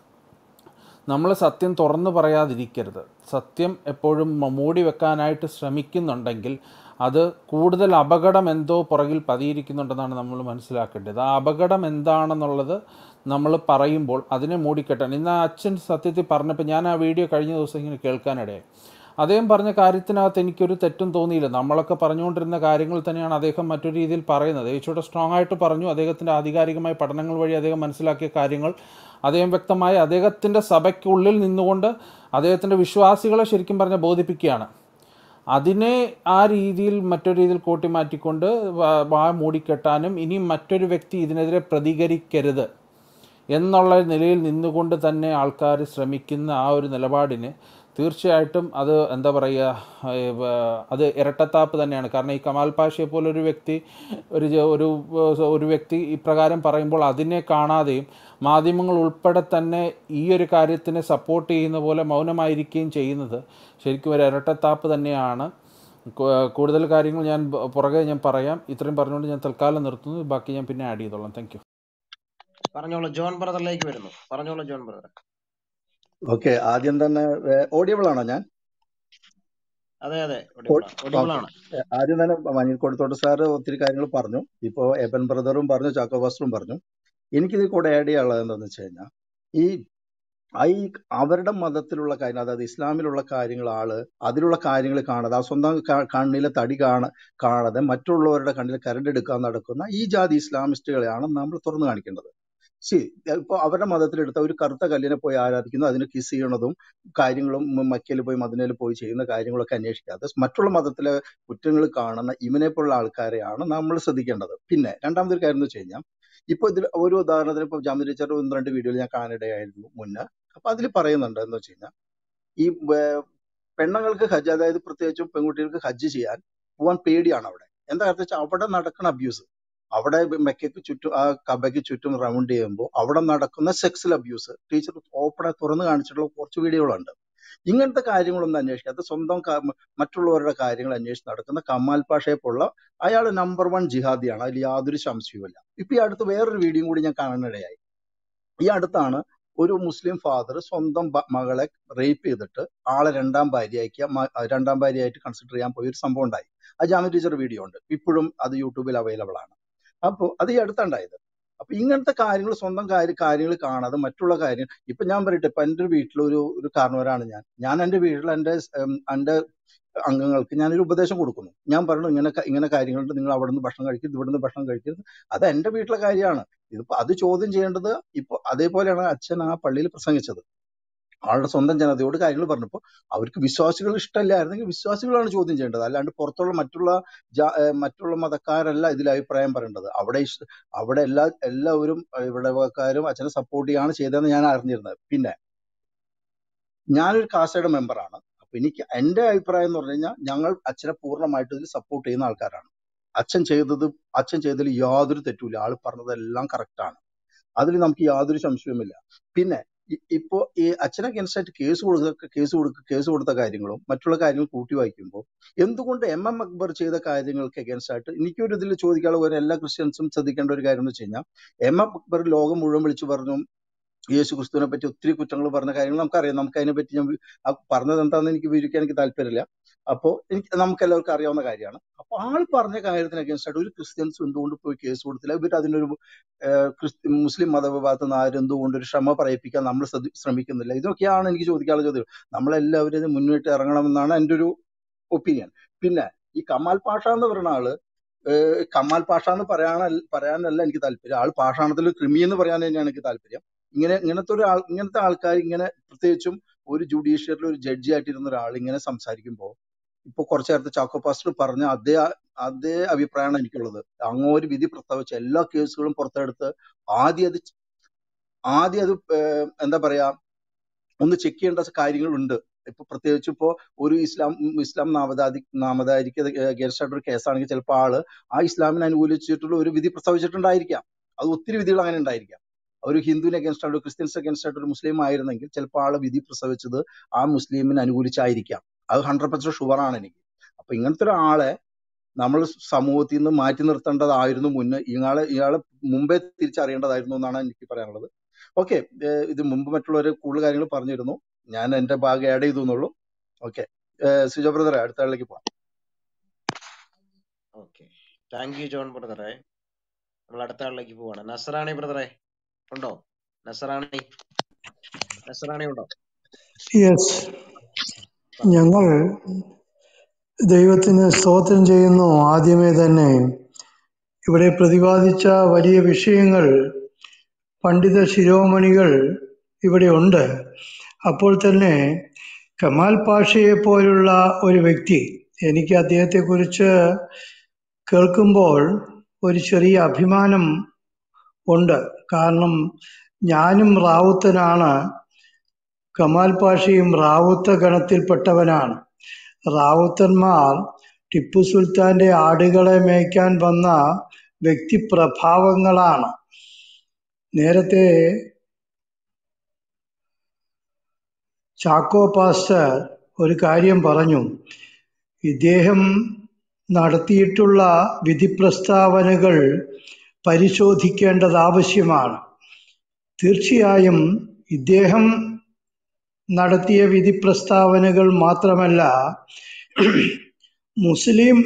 നമ്മൾ സത്യം തുറന്നു പറയാതിരിക്കരുത് സത്യം എപ്പോഴും മ- മൂടി വെക്കാനായിട്ട് ശ്രമിക്കുന്നുണ്ടെങ്കിൽ അത് കൂടുതൽ അപകടം എന്തോ പുറകിൽ പതിയിരിക്കുന്നുണ്ടെന്നാണ് നമ്മൾ മനസ്സിലാക്കേണ്ടത് ആ അപകടം എന്താണെന്നുള്ളത് നമ്മൾ പറയുമ്പോൾ അതിനെ മൂടിക്കെട്ടാൻ ഇന്ന് ആ അച്ഛൻ സത്യത്തിൽ പറഞ്ഞപ്പോൾ ഞാൻ ആ വീഡിയോ കഴിഞ്ഞ ദിവസം ഇങ്ങനെ കേൾക്കാനിടയായി അദ്ദേഹം പറഞ്ഞ കാര്യത്തിനകത്ത് എനിക്കൊരു തെറ്റും തോന്നിയില്ല നമ്മളൊക്കെ പറഞ്ഞുകൊണ്ടിരുന്ന കാര്യങ്ങൾ തന്നെയാണ് അദ്ദേഹം മറ്റൊരു രീതിയിൽ പറയുന്നത് ഇച്ചിരി സ്ട്രോങ് ആയിട്ട് പറഞ്ഞു അദ്ദേഹത്തിൻ്റെ ആധികാരികമായ പഠനങ്ങൾ വഴി അദ്ദേഹം മനസ്സിലാക്കിയ കാര്യങ്ങൾ അദ്ദേഹം വ്യക്തമായി അദ്ദേഹത്തിൻ്റെ സഭയ്ക്കുള്ളിൽ നിന്നുകൊണ്ട് അദ്ദേഹത്തിൻ്റെ വിശ്വാസികളെ ശരിക്കും പറഞ്ഞ ബോധിപ്പിക്കുകയാണ് അതിനെ ആ രീതിയിൽ മറ്റൊരു രീതിയിൽ കൂട്ടിമാറ്റിക്കൊണ്ട് വാ- വാ മൂടിക്കെട്ടാനും ഇനി മറ്റൊരു വ്യക്തി ഇതിനെതിരെ പ്രതികരിക്കരുത് എന്നുള്ള നിലയിൽ നിന്നുകൊണ്ട് തന്നെ ആൾക്കാർ ശ്രമിക്കുന്ന ആ ഒരു നിലപാടിന് തീർച്ചയായിട്ടും അത് എന്താ പറയുക ഏഹ് വ- അത് ഇരട്ടത്താപ്പ് തന്നെയാണ് കാരണം ഈ കമാൽ പാഷയെ പോലെ ഒരു വ്യക്തി ഒരു ജ- ഒരു ഏഹ് ഒരു വ്യക്തി ഇപ്രകാരം പറയുമ്പോൾ അതിനെ കാണാതെയും മാധ്യമങ്ങൾ ഉൾപ്പെടെ തന്നെ ഈ ഒരു കാര്യത്തിനെ സപ്പോർട്ട് ചെയ്യുന്ന പോലെ മൗനമായിരിക്കുകയും ചെയ്യുന്നത് ശരിക്കും ഒരു ഇരട്ടത്താപ്പ് തന്നെയാണ് കു- കൂടുതൽ കാര്യങ്ങൾ ഞാൻ ബ- പുറകെ ഞാൻ പറയാം ഇത്രയും പറഞ്ഞുകൊണ്ട് ഞാൻ തൽക്കാലം നിർത്തുന്നു ബാക്കി ഞാൻ പിന്നെ ആഡ് ചെയ്തോളാം താങ്ക് യു പറഞ്ഞോളൂ ജോൺ ബ്രദറിലേക്ക് വരുന്നു പറഞ്ഞോളൂ ജോൺ ബ്രദർ ഓക്കെ ആദ്യം തന്നെ ഓഡിയബിൾ ആണോ ഞാൻ അതെ അതെ ഒടിവിളാണ് ഓക്കെ ഒടിവിളാണ് ആദ്യം തന്നെ മഞ്ഞൾ കൊടുത്തോട്ട് സാറ് ഒത്തിരി കാര്യങ്ങൾ പറഞ്ഞു ഇപ്പോ എബൻ ബ്രദറും പറഞ്ഞു ചാക്കോ പാസ്റ്ററും പറഞ്ഞു എനിക്കിതിൽ കൂടെ ആഡ് ചെയ്യാനുള്ളത് എന്താണെന്ന് വെച്ച് കഴിഞ്ഞാൽ ഈ ആ ഈ അവരുടെ മതത്തിലുള്ള കാര്യം അതായത് ഇസ്ലാമിലുള്ള കാര്യങ്ങൾ ആള് അതിലുള്ള കാര്യങ്ങൾ കാണാതെ ആ സ്വന്തം ക- കണ്ണിലെ തടി കാണ കാണാതെ മറ്റുള്ളവരുടെ കണ്ണിൽ കരണ്ടെടുക്കാൻ നടക്കുന്ന ഈ ജാതി ഇസ്ലാമിസ്റ്റുകളെയാണ് നമ്മൾ തുറന്നു കാണിക്കേണ്ടത് സി ഇപ്പൊ അവരുടെ മതത്തിലെടുത്ത ഒരു കറുത്ത കല്ലിനെ പോയി ആരാധിക്കുന്നു അതിന് കിസ് ചെയ്യണതും കാര്യങ്ങളും മ- മക്കയിൽ പോയി മദിനയിൽ പോയി ചെയ്യുന്ന കാര്യങ്ങളൊക്കെ അന്വേഷിക്കാതെ മറ്റുള്ള മതത്തിലെ കുറ്റങ്ങൾ കാണുന്ന ഇവനെ പോലുള്ള ആൾക്കാരെയാണ് നമ്മൾ ശ്രദ്ധിക്കേണ്ടത് പിന്നെ രണ്ടാമതൊരു കാര്യം എന്ന് വെച്ച് കഴിഞ്ഞാൽ ഇപ്പൊ ഇതിൽ ഒരു ഉദാഹരണത്തിന് ഇപ്പൊ ജാമ്യ ടീച്ചർ ഒന്ന് രണ്ട് വീഡിയോയിൽ ഞാൻ കാണാനിടയായിരുന്നു മുന്നേ അപ്പൊ അതിൽ പറയുന്നുണ്ട് എന്ന് വെച്ച് കഴിഞ്ഞാൽ ഈ വേ- പെണ്ണുങ്ങൾക്ക് ഹജ്ജ് അതായത് പ്രത്യേകിച്ചും പെൺകുട്ടികൾക്ക് ഹജ്ജ് ചെയ്യാൻ പോവാൻ പേടിയാണ് അവിടെ എന്താ കാരണം വെച്ചാൽ അവിടെ നടക്കുന്ന അബ്യൂസ് അവിടെ മെക്കയ്ക്ക് ചുറ്റും ആ കബയ്ക്ക് ചുറ്റും റൗണ്ട് ചെയ്യുമ്പോൾ അവിടെ നടക്കുന്ന സെക്സൽ അബ്യൂസ് ടീച്ചർ ഓപ്പണെ തുറന്നു കാണിച്ചിട്ടുള്ള കുറച്ച് വീഡിയോകളുണ്ട് ഇങ്ങനത്തെ കാര്യങ്ങളൊന്നും അന്വേഷിക്കാത്ത സ്വന്തം ക- മറ്റുള്ളവരുടെ കാര്യങ്ങൾ അന്വേഷിച്ച് നടക്കുന്ന കമാൽ പാഷയെ പോലുള്ള അയാൾ നമ്പർ വൺ ജിഹാദിയാണ് അതിൽ യാതൊരു സംശയവുമില്ല ഇപ്പൊ ഈ അടുത്ത് വേറൊരു വീഡിയോ കൂടി ഞാൻ കാണാനിടയായി ഈ അടുത്താണ് ഒരു മുസ്ലിം ഫാദർ സ്വന്തം ബ- മകളെ റേപ്പ് ചെയ്തിട്ട് ആളെ രണ്ടാം ഭാര്യയ്ക്ക് മ- രണ്ടാം ഭാര്യയായിട്ട് കൺസിഡർ ചെയ്യാൻ പോയ ഒരു സംഭവം ഉണ്ടായി ആ ജാമ്യ ടീച്ചർ വീഡിയോ ഉണ്ട് ഇപ്പോഴും അത് യൂട്യൂബിൽ അവൈലബിൾ ആണ് അപ്പോൾ അത് ഈ അടുത്തുണ്ടായത് അപ്പൊ ഇങ്ങനത്തെ കാര്യങ്ങൾ സ്വന്തം കാര്യ കാര്യങ്ങൾ കാണാതെ മറ്റുള്ള കാര്യം ഇപ്പൊ ഞാൻ പറയട്ടെ ഇപ്പൊ എൻ്റെ ഒരു വീട്ടിൽ ഒരു ഒരു കാരണവരാണ് ഞാൻ ഞാൻ എൻ്റെ വീട്ടിൽ എൻ്റെ ഉം, എൻ്റെ അംഗങ്ങൾക്ക് ഞാനൊരു ഉപദേശം കൊടുക്കുന്നു ഞാൻ പറഞ്ഞു ഇങ്ങനെ ക- ഇങ്ങനെ കാര്യങ്ങളുണ്ട് നിങ്ങൾ അവിടെ നിന്ന് ഭക്ഷണം കഴിക്കരുത് ഇവിടെ നിന്ന് ഭക്ഷണം കഴിക്കരുത് അത് എൻ്റെ വീട്ടിലെ കാര്യമാണ് ഇതിപ്പോ അത് ചോദ്യം ചെയ്യേണ്ടത് ഇപ്പൊ അതേപോലെയാണ് അച്ഛൻ ആ പള്ളിയിൽ പ്രസംഗിച്ചത് ആളുടെ സ്വന്തം ജനതയോട് കാര്യങ്ങൾ പറഞ്ഞപ്പോൾ അവർക്ക് വിശ്വാസികൾ ഇഷ്ടമല്ലായിരുന്നെങ്കിൽ വിശ്വാസികളാണ് ചോദ്യം ചെയ്യേണ്ടത് അല്ലാണ്ട് പുറത്തുള്ള മറ്റുള്ള ജാ- ഏർ മറ്റുള്ള മതക്കാരല്ല ഇതിൽ അഭിപ്രായം പറയേണ്ടത് അവിടെ ഇഷ്- അവിടെ എല്ലാ എല്ലാവരും ഏർ ഇവിടെക്കാരും അച്ഛനെ സപ്പോർട്ട് ചെയ്യാണ് ചെയ്തതെന്ന് ഞാൻ അറിഞ്ഞിരുന്നത് പിന്നെ ഞാനൊരു കാസയുടെ മെമ്പറാണ് അപ്പൊ എനിക്ക് എന്റെ അഭിപ്രായം എന്ന് പറഞ്ഞു കഴിഞ്ഞാൽ ഞങ്ങൾ അച്ഛനെ പൂർണ്ണമായിട്ട് ഇതിൽ സപ്പോർട്ട് ചെയ്യുന്ന ആൾക്കാരാണ് അച്ഛൻ ചെയ്തത് അച്ഛൻ ചെയ്തതിൽ യാതൊരു തെറ്റുമില്ല ആൾ പറഞ്ഞതെല്ലാം correct ആണ് അതിൽ നമുക്ക് യാതൊരു സംശയവുമില്ല പിന്നെ ഇ- ഇപ്പോ ഈ അച്ഛനെ against ആയിട്ട് കേസ് കൊടുക്ക കേസ് കൊടുക്ക കേസ് കൊടുത്ത കാര്യങ്ങളും മറ്റുള്ള കാര്യങ്ങൾ കൂട്ടി വായിക്കുമ്പോൾ എന്തുകൊണ്ട് എം എം അക്ബർ ചെയ്ത കാര്യങ്ങൾക്ക് against ആയിട്ട് എനിക്കൊരു ഇതിൽ ചോദിക്കാനുള്ള ഒരു എല്ലാ ക്രിസ്ത്യൻസും ശ്രദ്ധിക്കേണ്ട ഒരു കാര്യം എന്ന് വെച്ച് കഴിഞ്ഞാൽ എം എം അക്ബർ ലോകം മുഴുവൻ വിളിച്ചു പറഞ്ഞു യേശു ക്രിസ്തുവിനെ പറ്റി ഒത്തിരി കുറ്റങ്ങൾ പറഞ്ഞ കാര്യങ്ങൾ നമുക്കറിയാം നമുക്ക് അതിനെ പറ്റി ഞാൻ വി- ആ പറഞ്ഞത് എന്താണെന്ന് എനിക്ക് വിവരിക്കാൻ എനിക്ക് താല്പര്യമില്ല അപ്പോ എനിക്ക് നമുക്ക് എല്ലാവർക്കും അറിയാവുന്ന കാര്യമാണ് അപ്പൊ ആൾ പറഞ്ഞ കാര്യത്തിന് അഗേൻസ്റ്റ് ആയിട്ട് ഒരു ക്രിസ്ത്യൻസ് എന്തുകൊണ്ട് പോയി കേസ് കൊടുത്തില്ല ഇവർ അതിനൊരു ഏഹ്, ക്രിസ്ത്യ മുസ്ലിം മതവിഭാഗത്ത് നിന്ന് ആരും എന്തുകൊണ്ട് ഒരു ക്ഷമ പറയിപ്പിക്കാൻ നമ്മൾ ശ്രദ്ധി- ശ്രമിക്കുന്നില്ല ഇതൊക്കെയാണ് എനിക്ക് ചോദിക്കാനുള്ള ചോദ്യം നമ്മളെല്ലാവരും ഇത് മുന്നിട്ട് ഇറങ്ങണമെന്നാണ് എൻ്റെ ഒരു ഒപ്പീനിയൻ പിന്നെ ഈ കമാൽ പാഷ എന്ന് പറയുന്ന ആള് ഏഹ്, കമാൽ പാഷ എന്ന് പറയാനല്ല പറയാനല്ല എനിക്ക് താല്പര്യം ആൾ പാഷാണത്തിൽ ക്രിമി എന്ന് പറയാൻ തന്നെയാണ് എനിക്ക് താല്പര്യം ഇങ്ങനെ ഇങ്ങനത്തെ ഒരു ആൾ ഇങ്ങനത്തെ ആൾക്കാർ ഇങ്ങനെ പ്രത്യേകിച്ചും ഒരു ജുഡീഷ്യറിൽ ഒരു ജഡ്ജി ആയിട്ടിരുന്ന ഒരാൾ ഇങ്ങനെ സംസാരിക്കുമ്പോൾ ഇപ്പൊ കുറച്ചു നേരത്തെ ചാക്കോ പാസ്റ്റർ പറഞ്ഞ അതേ അതേ അഭിപ്രായമാണ് എനിക്കുള്ളത് അങ്ങോര് വിധി പ്രസ്താവിച്ച എല്ലാ കേസുകളും പുറത്തെടുത്ത് ആദ്യം അത് ആദ്യം അത് ഏഹ്, എന്താ പറയാ ഒന്ന് ചെക്ക് ചെയ്യേണ്ട കാര്യങ്ങളുണ്ട് ഇപ്പൊ പ്രത്യേകിച്ച് ഇപ്പോ ഒരു ഇസ്ലാം ഇസ്ലാം നാമധാരി നാമധാരിക്ക് അഗേൻസ്റ്റ് ആയിട്ട് ഒരു കേസാണെങ്കിൽ ചിലപ്പോൾ ആള് ആ ഇസ്ലാമിനെ അനുകൂലിച്ചിട്ടുള്ള ഒരു വിധി പ്രസ്താവിച്ചിട്ടുണ്ടായിരിക്കാം അത് ഒത്തിരി വിധികൾ അങ്ങനെ ഉണ്ടായിരിക്കാം ഒരു ഹിന്ദുവിന് അഗേൻസ്റ്റ് ആയിട്ട് ക്രിസ്ത്യൻസ് അഗേൻസ്റ്റ് ആയിട്ട് ഒരു മുസ്ലിം ആയിരുന്നെങ്കിൽ ചിലപ്പോൾ ആള് വിധി പ്രസ്താവിച്ചത് ആ മുസ്ലിമിനെ അനുകൂലിച്ചായിരിക്കാം അത് ഹൺഡ്രഡ് പെർസെന്റ് ഷുവർ ആണ് എനിക്ക് അപ്പൊ ഇങ്ങനത്തെ ഒരാളെ നമ്മൾ സമൂഹത്തിൽ നിന്ന് മാറ്റി നിർത്തേണ്ടതായിരുന്നു മുന്നേ ഇയാളെ ഇയാളെ മുമ്പേ തിരിച്ചറിയേണ്ടതായിരുന്നു എന്നാണ് എനിക്ക് പറയാനുള്ളത് ഓക്കെ ഇത് മുമ്പ് മറ്റുള്ളവർ കൂടുതൽ കാര്യങ്ങൾ പറഞ്ഞിരുന്നു ഞാൻ എന്റെ ഭാഗം ആഡ് ചെയ്തു എന്നുള്ളൂ ഓക്കെ സിജോ ബ്രദറെ അടുത്ത ആളിലേക്ക് പോവാം ഓക്കെ താങ്ക് യു ജോൺ ബ്രദറെ നമ്മൾ അടുത്ത ആളിലേക്ക് പോവാണ് നസറാണി ബ്രദറെ ഉണ്ടോ നസറാണി നസറാണി ഉണ്ടോ യെസ് പറഞ്ഞു ഞങ്ങൾ ദൈവത്തിന് സ്തോത്രം ചെയ്യുന്നു ആദ്യമേ തന്നെ ഇവിടെ പ്രതിപാദിച്ച വലിയ വിഷയങ്ങൾ പണ്ഡിത ശിരോമണികൾ ഇവിടെ ഉണ്ട് അപ്പോൾ തന്നെ കമാൽ പാഷയെ പോലുള്ള ഒരു വ്യക്തി എനിക്ക് അദ്ദേഹത്തെക്കുറിച്ച് കേൾക്കുമ്പോൾ ഒരു ചെറിയ അഭിമാനം ഉണ്ട് കാരണം ഞാനും റാവുത്തനാണ് കമാൽ പാഷയും റാവുത്ത ഗണത്തിൽപ്പെട്ടവനാണ് റാവുത്തന്മാർ ടിപ്പു സുൽത്താന്റെ ആടുകളെ മേയ്ക്കാൻ വന്ന വ്യക്തിപ്രഭാവങ്ങളാണ് നേരത്തെ ചാക്കോ പാസ്റ്റർ ഒരു കാര്യം പറഞ്ഞു ഇദ്ദേഹം നടത്തിയിട്ടുള്ള വിധി പ്രസ്താവനകൾ പരിശോധിക്കേണ്ടത് ആവശ്യമാണ് തീർച്ചയായും ഇദ്ദേഹം നടത്തിയ വിധി പ്രസ്താവനകൾ മാത്രമല്ല മുസ്ലിം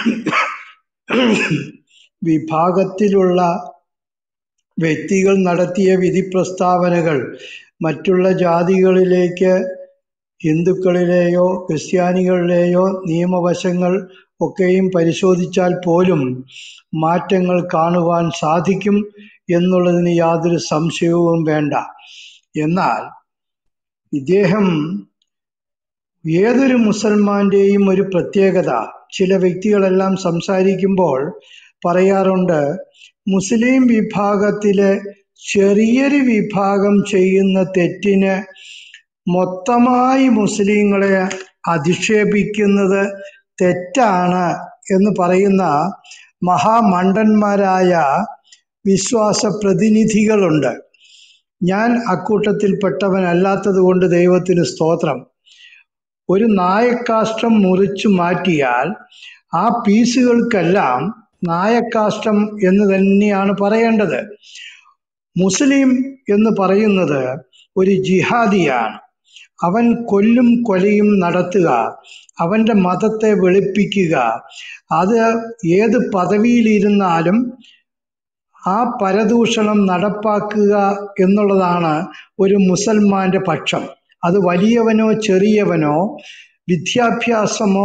വിഭാഗത്തിലുള്ള വ്യക്തികൾ നടത്തിയ വിധി പ്രസ്താവനകൾ മറ്റുള്ള ജാതികളിലേക്ക് ഹിന്ദുക്കളിലെയോ ക്രിസ്ത്യാനികളിലെയോ നിയമവശങ്ങൾ ഒക്കെയും പരിശോധിച്ചാൽ പോലും മാറ്റങ്ങൾ കാണുവാൻ സാധിക്കും എന്നുള്ളതിന് യാതൊരു സംശയവും വേണ്ട എന്നാൽ ഇദ്ദേഹം ഏതൊരു മുസൽമാന്റെയും ഒരു പ്രത്യേകത ചില വ്യക്തികളെല്ലാം സംസാരിക്കുമ്പോൾ പറയാറുണ്ട് മുസ്ലിം വിഭാഗത്തിലെ ചെറിയൊരു വിഭാഗം ചെയ്യുന്ന തെറ്റിന് മൊത്തമായി മുസ്ലിങ്ങളെ അധിക്ഷേപിക്കുന്നത് തെറ്റാണ് എന്ന് പറയുന്ന മഹാമണ്ടന്മാരായ വിശ്വാസ പ്രതിനിധികളുണ്ട് ഞാൻ അക്കൂട്ടത്തിൽപ്പെട്ടവനല്ലാത്തതുകൊണ്ട് ദൈവത്തിന് സ്തോത്രം ഒരു നായക്കാഷ്ടം മുറിച്ചു മാറ്റിയാൽ ആ പീസുകൾക്കെല്ലാം നായക്കാഷ്ടം എന്ന് തന്നെയാണ് പറയേണ്ടത് മുസ്ലിം എന്ന് പറയുന്നത് ഒരു ജിഹാദിയാണ് അവൻ കൊല്ലും കൊലയും നടത്തുക അവന്റെ മതത്തെ വെളുപ്പിക്കുക അത് ഏത് പദവിയിലിരുന്നാലും ആ പരദൂഷണം നടപ്പാക്കുക എന്നുള്ളതാണ് ഒരു മുസൽമാന്റെ പക്ഷം അത് വലിയവനോ ചെറിയവനോ വിദ്യാഭ്യാസമോ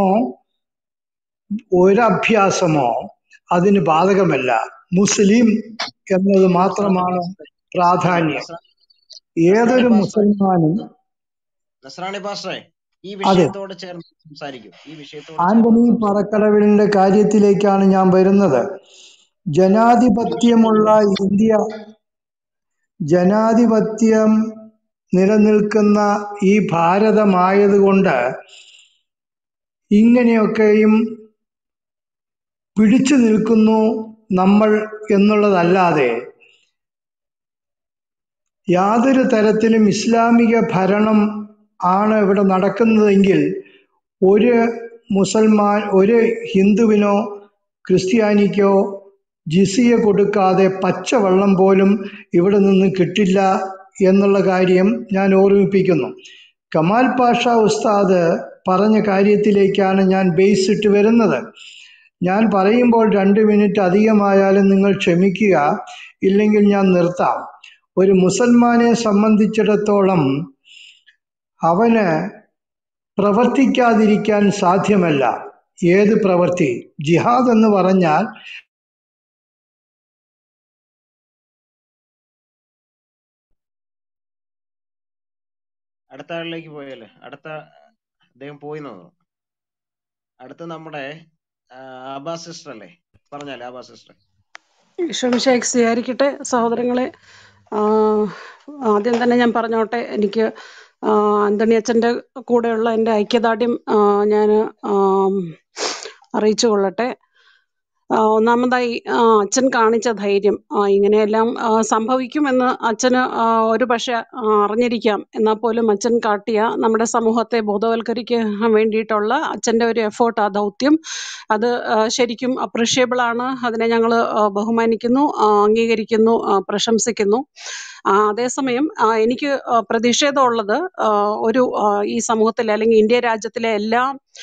ഒരഭ്യാസമോ അതിന് ബാധകമല്ല മുസ്ലിം എന്നത് മാത്രമാണ് പ്രാധാന്യം നസ്രാണി ഏതൊരു പാസ്റ്ററെ മുസൽമാനും നസ്രാണി പാസ്റ്ററെ ഈ അതെ വിഷയത്തോട് ചേർന്ന് സംസാരിക്കും ഈ വിഷയത്തോട് ചേർന്ന് ആന്റണി സംസാരിക്കും പറക്കടവിലിന്റെ കാര്യത്തിലേക്കാണ് ഞാൻ വരുന്നത് ജനാധിപത്യമുള്ള ഇന്ത്യ ജനാധിപത്യം നിലനിൽക്കുന്ന ഈ ഭാരതമായതുകൊണ്ട് ഇങ്ങനെയൊക്കെയും പിടിച്ചു നിൽക്കുന്നു നമ്മൾ എന്നുള്ളതല്ലാതെ യാതൊരു തരത്തിലും ഇസ്ലാമിക ഭരണം ആണ് ഇവിടെ നടക്കുന്നതെങ്കിൽ ഒരു മുസൽമാൻ ഒരു ഹിന്ദുവിനോ ക്രിസ്ത്യാനിക്കോ ജിസിയ കൊടുക്കാതെ പച്ചവെള്ളം പോലും ഇവിടെ നിന്ന് കിട്ടില്ല എന്നുള്ള കാര്യം ഞാൻ ഓർമ്മിപ്പിക്കുന്നു കമാൽ പാഷ ഉസ്താദ് പറഞ്ഞ കാര്യത്തിലേക്കാണ് ഞാൻ ബേസ് ഇട്ട് വരുന്നത് ഞാൻ പറയുമ്പോൾ രണ്ട് മിനിറ്റ് അധികമായാലും നിങ്ങൾ ക്ഷമിക്കുക ഇല്ലെങ്കിൽ ഞാൻ നിർത്താം ഒരു മുസൽമാനെ സംബന്ധിച്ചിടത്തോളം അവന് പ്രവർത്തിക്കാതിരിക്കാൻ സാധ്യമല്ല ഏത് പ്രവൃത്തി ജിഹാദ് എന്ന് പറഞ്ഞാൽ അടുത്ത ആളിലേക്ക് പോയല്ലേ അടുത്ത അദ്ദേഹം പോയി തോന്നുന്നു അടുത്ത നമ്മുടെ ആ, ആബാ സിസ്റ്റർ അല്ലേ പറഞ്ഞാലേ ആബാ സിസ്റ്റർ ഈശോമിശിഹായ്ക്ക് സ്വീകരിക്കട്ടെ സഹോദരങ്ങളെ ആ, ആദ്യം തന്നെ ഞാൻ പറഞ്ഞോട്ടെ എനിക്ക് ആ, ആന്റണി അച്ഛൻ്റെ കൂടെയുള്ള എൻ്റെ ഐക്യദാർഢ്യം ഞാൻ അറിയിച്ചു കൊള്ളട്ടെ ആ, ഒന്നാമതായി ആ, അച്ഛൻ കാണിച്ച ധൈര്യം ആ, ഇങ്ങനെയെല്ലാം ആ, സംഭവിക്കുമെന്ന് അച്ഛന് ആ, ഒരു പക്ഷെ ആ, അറിഞ്ഞിരിക്കാം എന്നാൽ പോലും അച്ഛൻ കാട്ടിയ നമ്മുടെ സമൂഹത്തെ ബോധവൽക്കരിക്കാൻ വേണ്ടിയിട്ടുള്ള അച്ഛൻ്റെ ഒരു എഫേർട്ട് ആ ദൗത്യം അത് ആ, ശരിക്കും അപ്രീഷിയബിൾ ആണ് അതിനെ ഞങ്ങൾ ബഹുമാനിക്കുന്നു ആ, അംഗീകരിക്കുന്നു ആ, പ്രശംസിക്കുന്നു ആ, അതേസമയം ആ, എനിക്ക് ആ, പ്രതിഷേധമുള്ളത് ആ, ഒരു ആ, ഈ സമൂഹത്തിലെ അല്ലെങ്കിൽ ഇന്ത്യ രാജ്യത്തിലെ എല്ലാ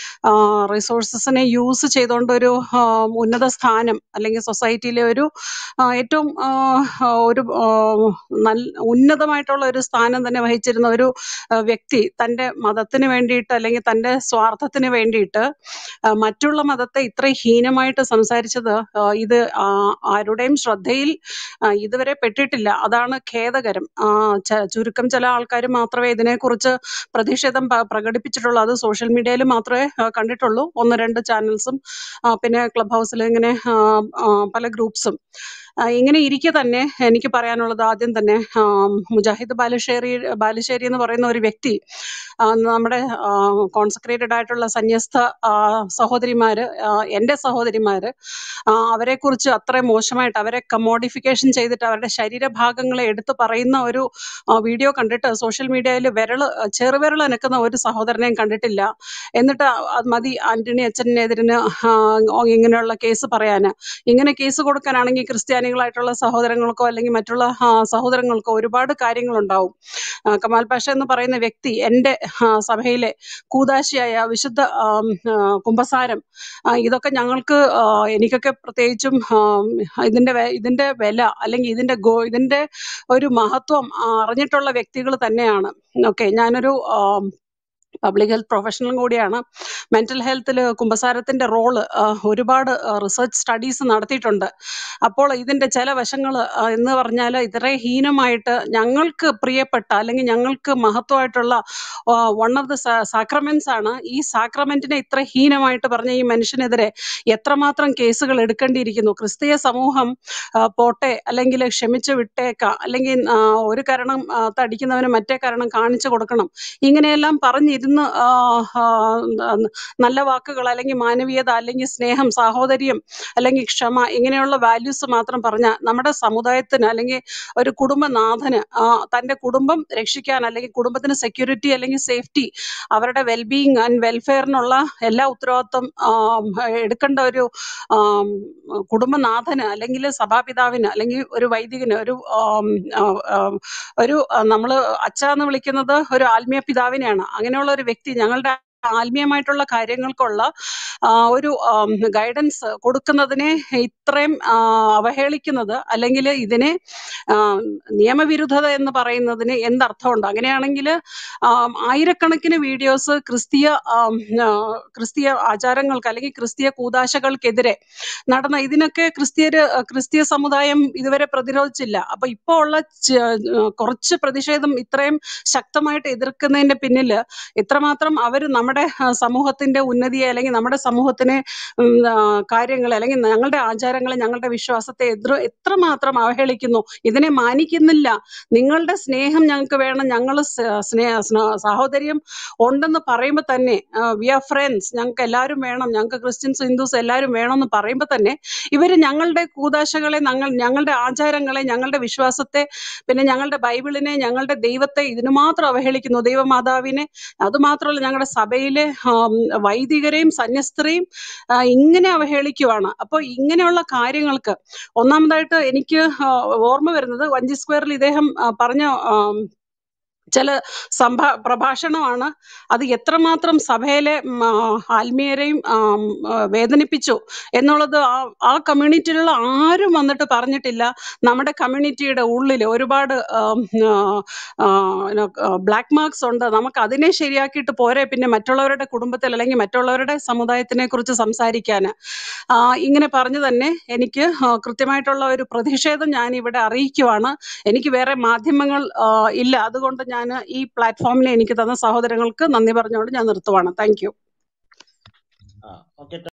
റിസോഴ്സസിനെ യൂസ് ചെയ്തുകൊണ്ട് ഒരു ആ, ഉന്നത സ്ഥാനം അല്ലെങ്കിൽ സൊസൈറ്റിയിലെ ഒരു ആ, ഏറ്റവും ആ, ആ, ഒരു ആ, നല്ല ഉന്നതമായിട്ടുള്ള ഒരു സ്ഥാനം തന്നെ വഹിച്ചിരുന്ന ഒരു ആ, വ്യക്തി തൻ്റെ മതത്തിന് വേണ്ടിയിട്ട് അല്ലെങ്കിൽ തൻ്റെ സ്വാർത്ഥത്തിന് വേണ്ടിയിട്ട് ആ, മറ്റുള്ള മതത്തെ ഇത്ര ഹീനമായിട്ട് സംസാരിച്ചത് ആ, ഇത് ആ, ആരുടെയും ശ്രദ്ധയിൽ ആ, ഇതുവരെ പെട്ടിട്ടില്ല അതാണ് ഖേദകരം ആ, ച- ചുരുക്കം ചില ആൾക്കാർ മാത്രമേ ഇതിനെക്കുറിച്ച് പ്രതിഷേധം പ- പ്രകടിപ്പിച്ചിട്ടുള്ളൂ അത് സോഷ്യൽ മീഡിയയിൽ മാത്രമേ ആ, കണ്ടിട്ടുള്ളൂ ഒന്ന് രണ്ട് ചാനൽസും പിന്നെ ക്ലബ് ഹൗസിൽ ഇങ്ങനെ ആ, ആ, പല ഗ്രൂപ്പ്സും ആ, ഇങ്ങനെ ഇരിക്കെ തന്നെ എനിക്ക് പറയാനുള്ളത് ആദ്യം തന്നെ ആ, മുജാഹിദ് ബാലുശ്ശേരി ബാലുശ്ശേരി എന്ന് പറയുന്ന ഒരു വ്യക്തി ആ, നമ്മുടെ കോൺസെൻട്രേറ്റഡ് ആയിട്ടുള്ള സന്യസ്ത ആ, സഹോദരിമാര് ആ, എൻ്റെ സഹോദരിമാര് ആ, അവരെക്കുറിച്ച് അത്ര മോശമായിട്ട് അവരെ കമോഡിഫിക്കേഷൻ ചെയ്തിട്ട് അവരുടെ ശരീരഭാഗങ്ങളെ എടുത്ത് പറയുന്ന ഒരു ആ, വീഡിയോ കണ്ടിട്ട് സോഷ്യൽ മീഡിയയിൽ വിരള് ചെറുവിരൽ അനക്കുന്ന ഒരു സഹോദരനെയും കണ്ടിട്ടില്ല എന്നിട്ട് അത് മതി ആന്റണി അച്ഛനെതിരിന് ഇങ്ങനെയുള്ള കേസ് പറയാന് ഇങ്ങനെ കേസ് കൊടുക്കാനാണെങ്കിൽ ക്രിസ്ത്യാനികളായിട്ടുള്ള സഹോദരങ്ങൾക്കോ അല്ലെങ്കിൽ മറ്റുള്ള ആ, സഹോദരങ്ങൾക്കോ ഒരുപാട് കാര്യങ്ങളുണ്ടാവും ആ, കമാൽ പാഷ എന്ന് പറയുന്ന വ്യക്തി എൻ്റെ ആ, സഭയിലെ കൂതാശിയായ വിശുദ്ധ ആം, ആ, കുമ്പസാരം ആ, ഇതൊക്കെ ഞങ്ങൾക്ക് ആ, എനിക്കൊക്കെ പ്രത്യേകിച്ചും ആം, ഇതിന്റെ വെ- ഇതിന്റെ വില അല്ലെങ്കിൽ ഇതിന്റെ ഗോ ഇതിന്റെ ഒരു മഹത്വം ആ, അറിഞ്ഞിട്ടുള്ള വ്യക്തികൾ തന്നെയാണ് ഓക്കെ ഞാനൊരു ആം, പബ്ലിക് ഹെൽത്ത് പ്രൊഫഷണലും കൂടിയാണ് മെന്റൽ ഹെൽത്തിൽ കുമ്പസാരത്തിന്റെ റോള് ഒരുപാട് റിസർച്ച് സ്റ്റഡീസ് നടത്തിയിട്ടുണ്ട് അപ്പോൾ ഇതിന്റെ ചില വശങ്ങൾ എന്ന് പറഞ്ഞാൽ ഇത്ര ഹീനമായിട്ട് ഞങ്ങൾക്ക് പ്രിയപ്പെട്ട അല്ലെങ്കിൽ ഞങ്ങൾക്ക് മഹത്വമായിട്ടുള്ള വൺ ഓഫ് ദ സാക്രമെന്റ്സ് ആണ് ഈ സാക്രമെന്റിനെ ഇത്ര ഹീനമായിട്ട് പറഞ്ഞ ഈ മനുഷ്യനെതിരെ എത്രമാത്രം കേസുകൾ എടുക്കേണ്ടിയിരിക്കുന്നു ക്രിസ്തീയ സമൂഹം ആ, പോട്ടെ അല്ലെങ്കിൽ ക്ഷമിച്ച് വിട്ടേക്കാം അല്ലെങ്കിൽ ആ, ഒരു കാരണം ആ, തടിക്കുന്നവന് മറ്റേ കാരണം കാണിച്ചു കൊടുക്കണം ഇങ്ങനെയെല്ലാം പറഞ്ഞിരുന്ന അവിടുന്ന് ആ, ആ, ന- നല്ല വാക്കുകൾ അല്ലെങ്കിൽ മാനവീയത അല്ലെങ്കിൽ സ്നേഹം സാഹോദര്യം അല്ലെങ്കിൽ ക്ഷമ ഇങ്ങനെയുള്ള വാല്യൂസ് മാത്രം പറഞ്ഞ നമ്മുടെ സമുദായത്തിന് അല്ലെങ്കിൽ ഒരു കുടുംബനാഥന് ആ, തന്റെ കുടുംബം രക്ഷിക്കാൻ അല്ലെങ്കിൽ കുടുംബത്തിന് സെക്യൂരിറ്റി അല്ലെങ്കിൽ സേഫ്റ്റി അവരുടെ വെൽബീയിങ് ആൻഡ് വെൽഫെയറിനുള്ള എല്ലാ ഉത്തരവാദിത്വം ആം, എടുക്കേണ്ട ഒരു ആം, കുടുംബനാഥന് അല്ലെങ്കിൽ സഭാപിതാവിന് അല്ലെങ്കിൽ ഒരു വൈദികന് ഒരു ആം, ആ, ആം, ഒരു നമ്മൾ അച്ഛ എന്ന് വിളിക്കുന്നത് ഒരു ആത്മീയ പിതാവിനെയാണ് അങ്ങനെയുള്ള ഒരു വ്യക്തി ഞങ്ങളുടെ ആത്മീയമായിട്ടുള്ള കാര്യങ്ങൾക്കുള്ള ആ, ഒരു ഗൈഡൻസ് കൊടുക്കുന്നതിനെ ഇത്രയും ആ, അവഹേളിക്കുന്നത് അല്ലെങ്കിൽ ഇതിനെ ആ, നിയമവിരുദ്ധത എന്ന് പറയുന്നതിന് എന്തർത്ഥമുണ്ട് അങ്ങനെയാണെങ്കിൽ ആയിരക്കണക്കിന് വീഡിയോസ് ക്രിസ്തീയ ആം, ആ, ക്രിസ്തീയ ആചാരങ്ങൾക്ക് അല്ലെങ്കിൽ ക്രിസ്തീയ കൂതാശകൾക്കെതിരെ നടന്ന ഇതിനൊക്കെ ക്രിസ്തീയര് ക്രിസ്തീയ സമുദായം ഇതുവരെ പ്രതിരോധിച്ചില്ല അപ്പൊ ഇപ്പോ ഉള്ള ച- കുറച്ച് പ്രതിഷേധം ഇത്രയും ശക്തമായിട്ട് എതിർക്കുന്നതിന്റെ പിന്നില് എത്രമാത്രം അവർ നമ്മുടെ ആ, സമൂഹത്തിന്റെ ഉന്നതിയെ അല്ലെങ്കിൽ നമ്മുടെ സമൂഹത്തിനെ ഉം, ആ, കാര്യങ്ങളെ അല്ലെങ്കിൽ ഞങ്ങളുടെ ആചാരങ്ങളെ ഞങ്ങളുടെ വിശ്വാസത്തെ എത്ര എത്രമാത്രം അവഹേളിക്കുന്നു ഇതിനെ മാനിക്കുന്നില്ല നിങ്ങളുടെ സ്നേഹം ഞങ്ങൾക്ക് വേണം ഞങ്ങൾ സ്നേഹ സ്ന- സാഹോദര്യം ഉണ്ടെന്ന് പറയുമ്പോൾ തന്നെ വി ആർ ഫ്രണ്ട്സ് ഞങ്ങൾക്ക് എല്ലാവരും വേണം ഞങ്ങൾക്ക് ക്രിസ്ത്യൻസ് ഹിന്ദുസ് എല്ലാവരും വേണമെന്ന് പറയുമ്പോൾ തന്നെ ഇവര് ഞങ്ങളുടെ കൂതാശകളെ ഞങ്ങൾ ഞങ്ങളുടെ ആചാരങ്ങളെ ഞങ്ങളുടെ വിശ്വാസത്തെ പിന്നെ ഞങ്ങളുടെ ബൈബിളിനെ ഞങ്ങളുടെ ദൈവത്തെ ഇതിനു മാത്രം അവഹേളിക്കുന്നു ദൈവമാതാവിനെ അതുമാത്രമല്ല ഞങ്ങളുടെ സഭയിലെ ആം, വൈദികരെയും സന്യസ്തരെയും ആ, ഇങ്ങനെ അവഹേളിക്കുവാണ് അപ്പോൾ ഇങ്ങനെയുള്ള കാര്യങ്ങൾക്ക് ഒന്നാമതായിട്ട് എനിക്ക് ആ, ഓർമ്മ വരുന്നത് വഞ്ചി സ്ക്വയറിൽ ഇദ്ദേഹം ആ, പറഞ്ഞ ആം, ചില സംഭാ പ്രഭാഷണമാണ് അത് എത്രമാത്രം സഭയിലെ ഉം, ആ, ആത്മീയരെയും ആം, ആ, വേദനിപ്പിച്ചു എന്നുള്ളത് ആ ആ കമ്മ്യൂണിറ്റിയിലുള്ള ആരും വന്നിട്ട് പറഞ്ഞിട്ടില്ല നമ്മുടെ കമ്മ്യൂണിറ്റിയുടെ ഉള്ളിൽ ഒരുപാട് ബ്ലാക്ക് മാർക്സ് ഉണ്ട് നമുക്ക് അതിനെ ശരിയാക്കിയിട്ട് പോരെ പിന്നെ മറ്റുള്ളവരുടെ കുടുംബത്തിൽ അല്ലെങ്കിൽ മറ്റുള്ളവരുടെ സമുദായത്തിനെ കുറിച്ച് സംസാരിക്കാൻ ഇങ്ങനെ പറഞ്ഞു തന്നെ എനിക്ക് ആ, കൃത്യമായിട്ടുള്ള ഒരു പ്രതിഷേധം ഞാൻ ഇവിടെ അറിയിക്കുവാണ് എനിക്ക് വേറെ മാധ്യമങ്ങൾ ആ, ഇല്ല അതുകൊണ്ട് ഞാൻ ഈ പ്ലാറ്റ്ഫോമിനെ എനിക്ക് തന്ന സഹോദരങ്ങൾക്ക് നന്ദി പറഞ്ഞുകൊണ്ട് ഞാൻ നിർത്തുവാണ് താങ്ക് യു ആ ഓക്കെ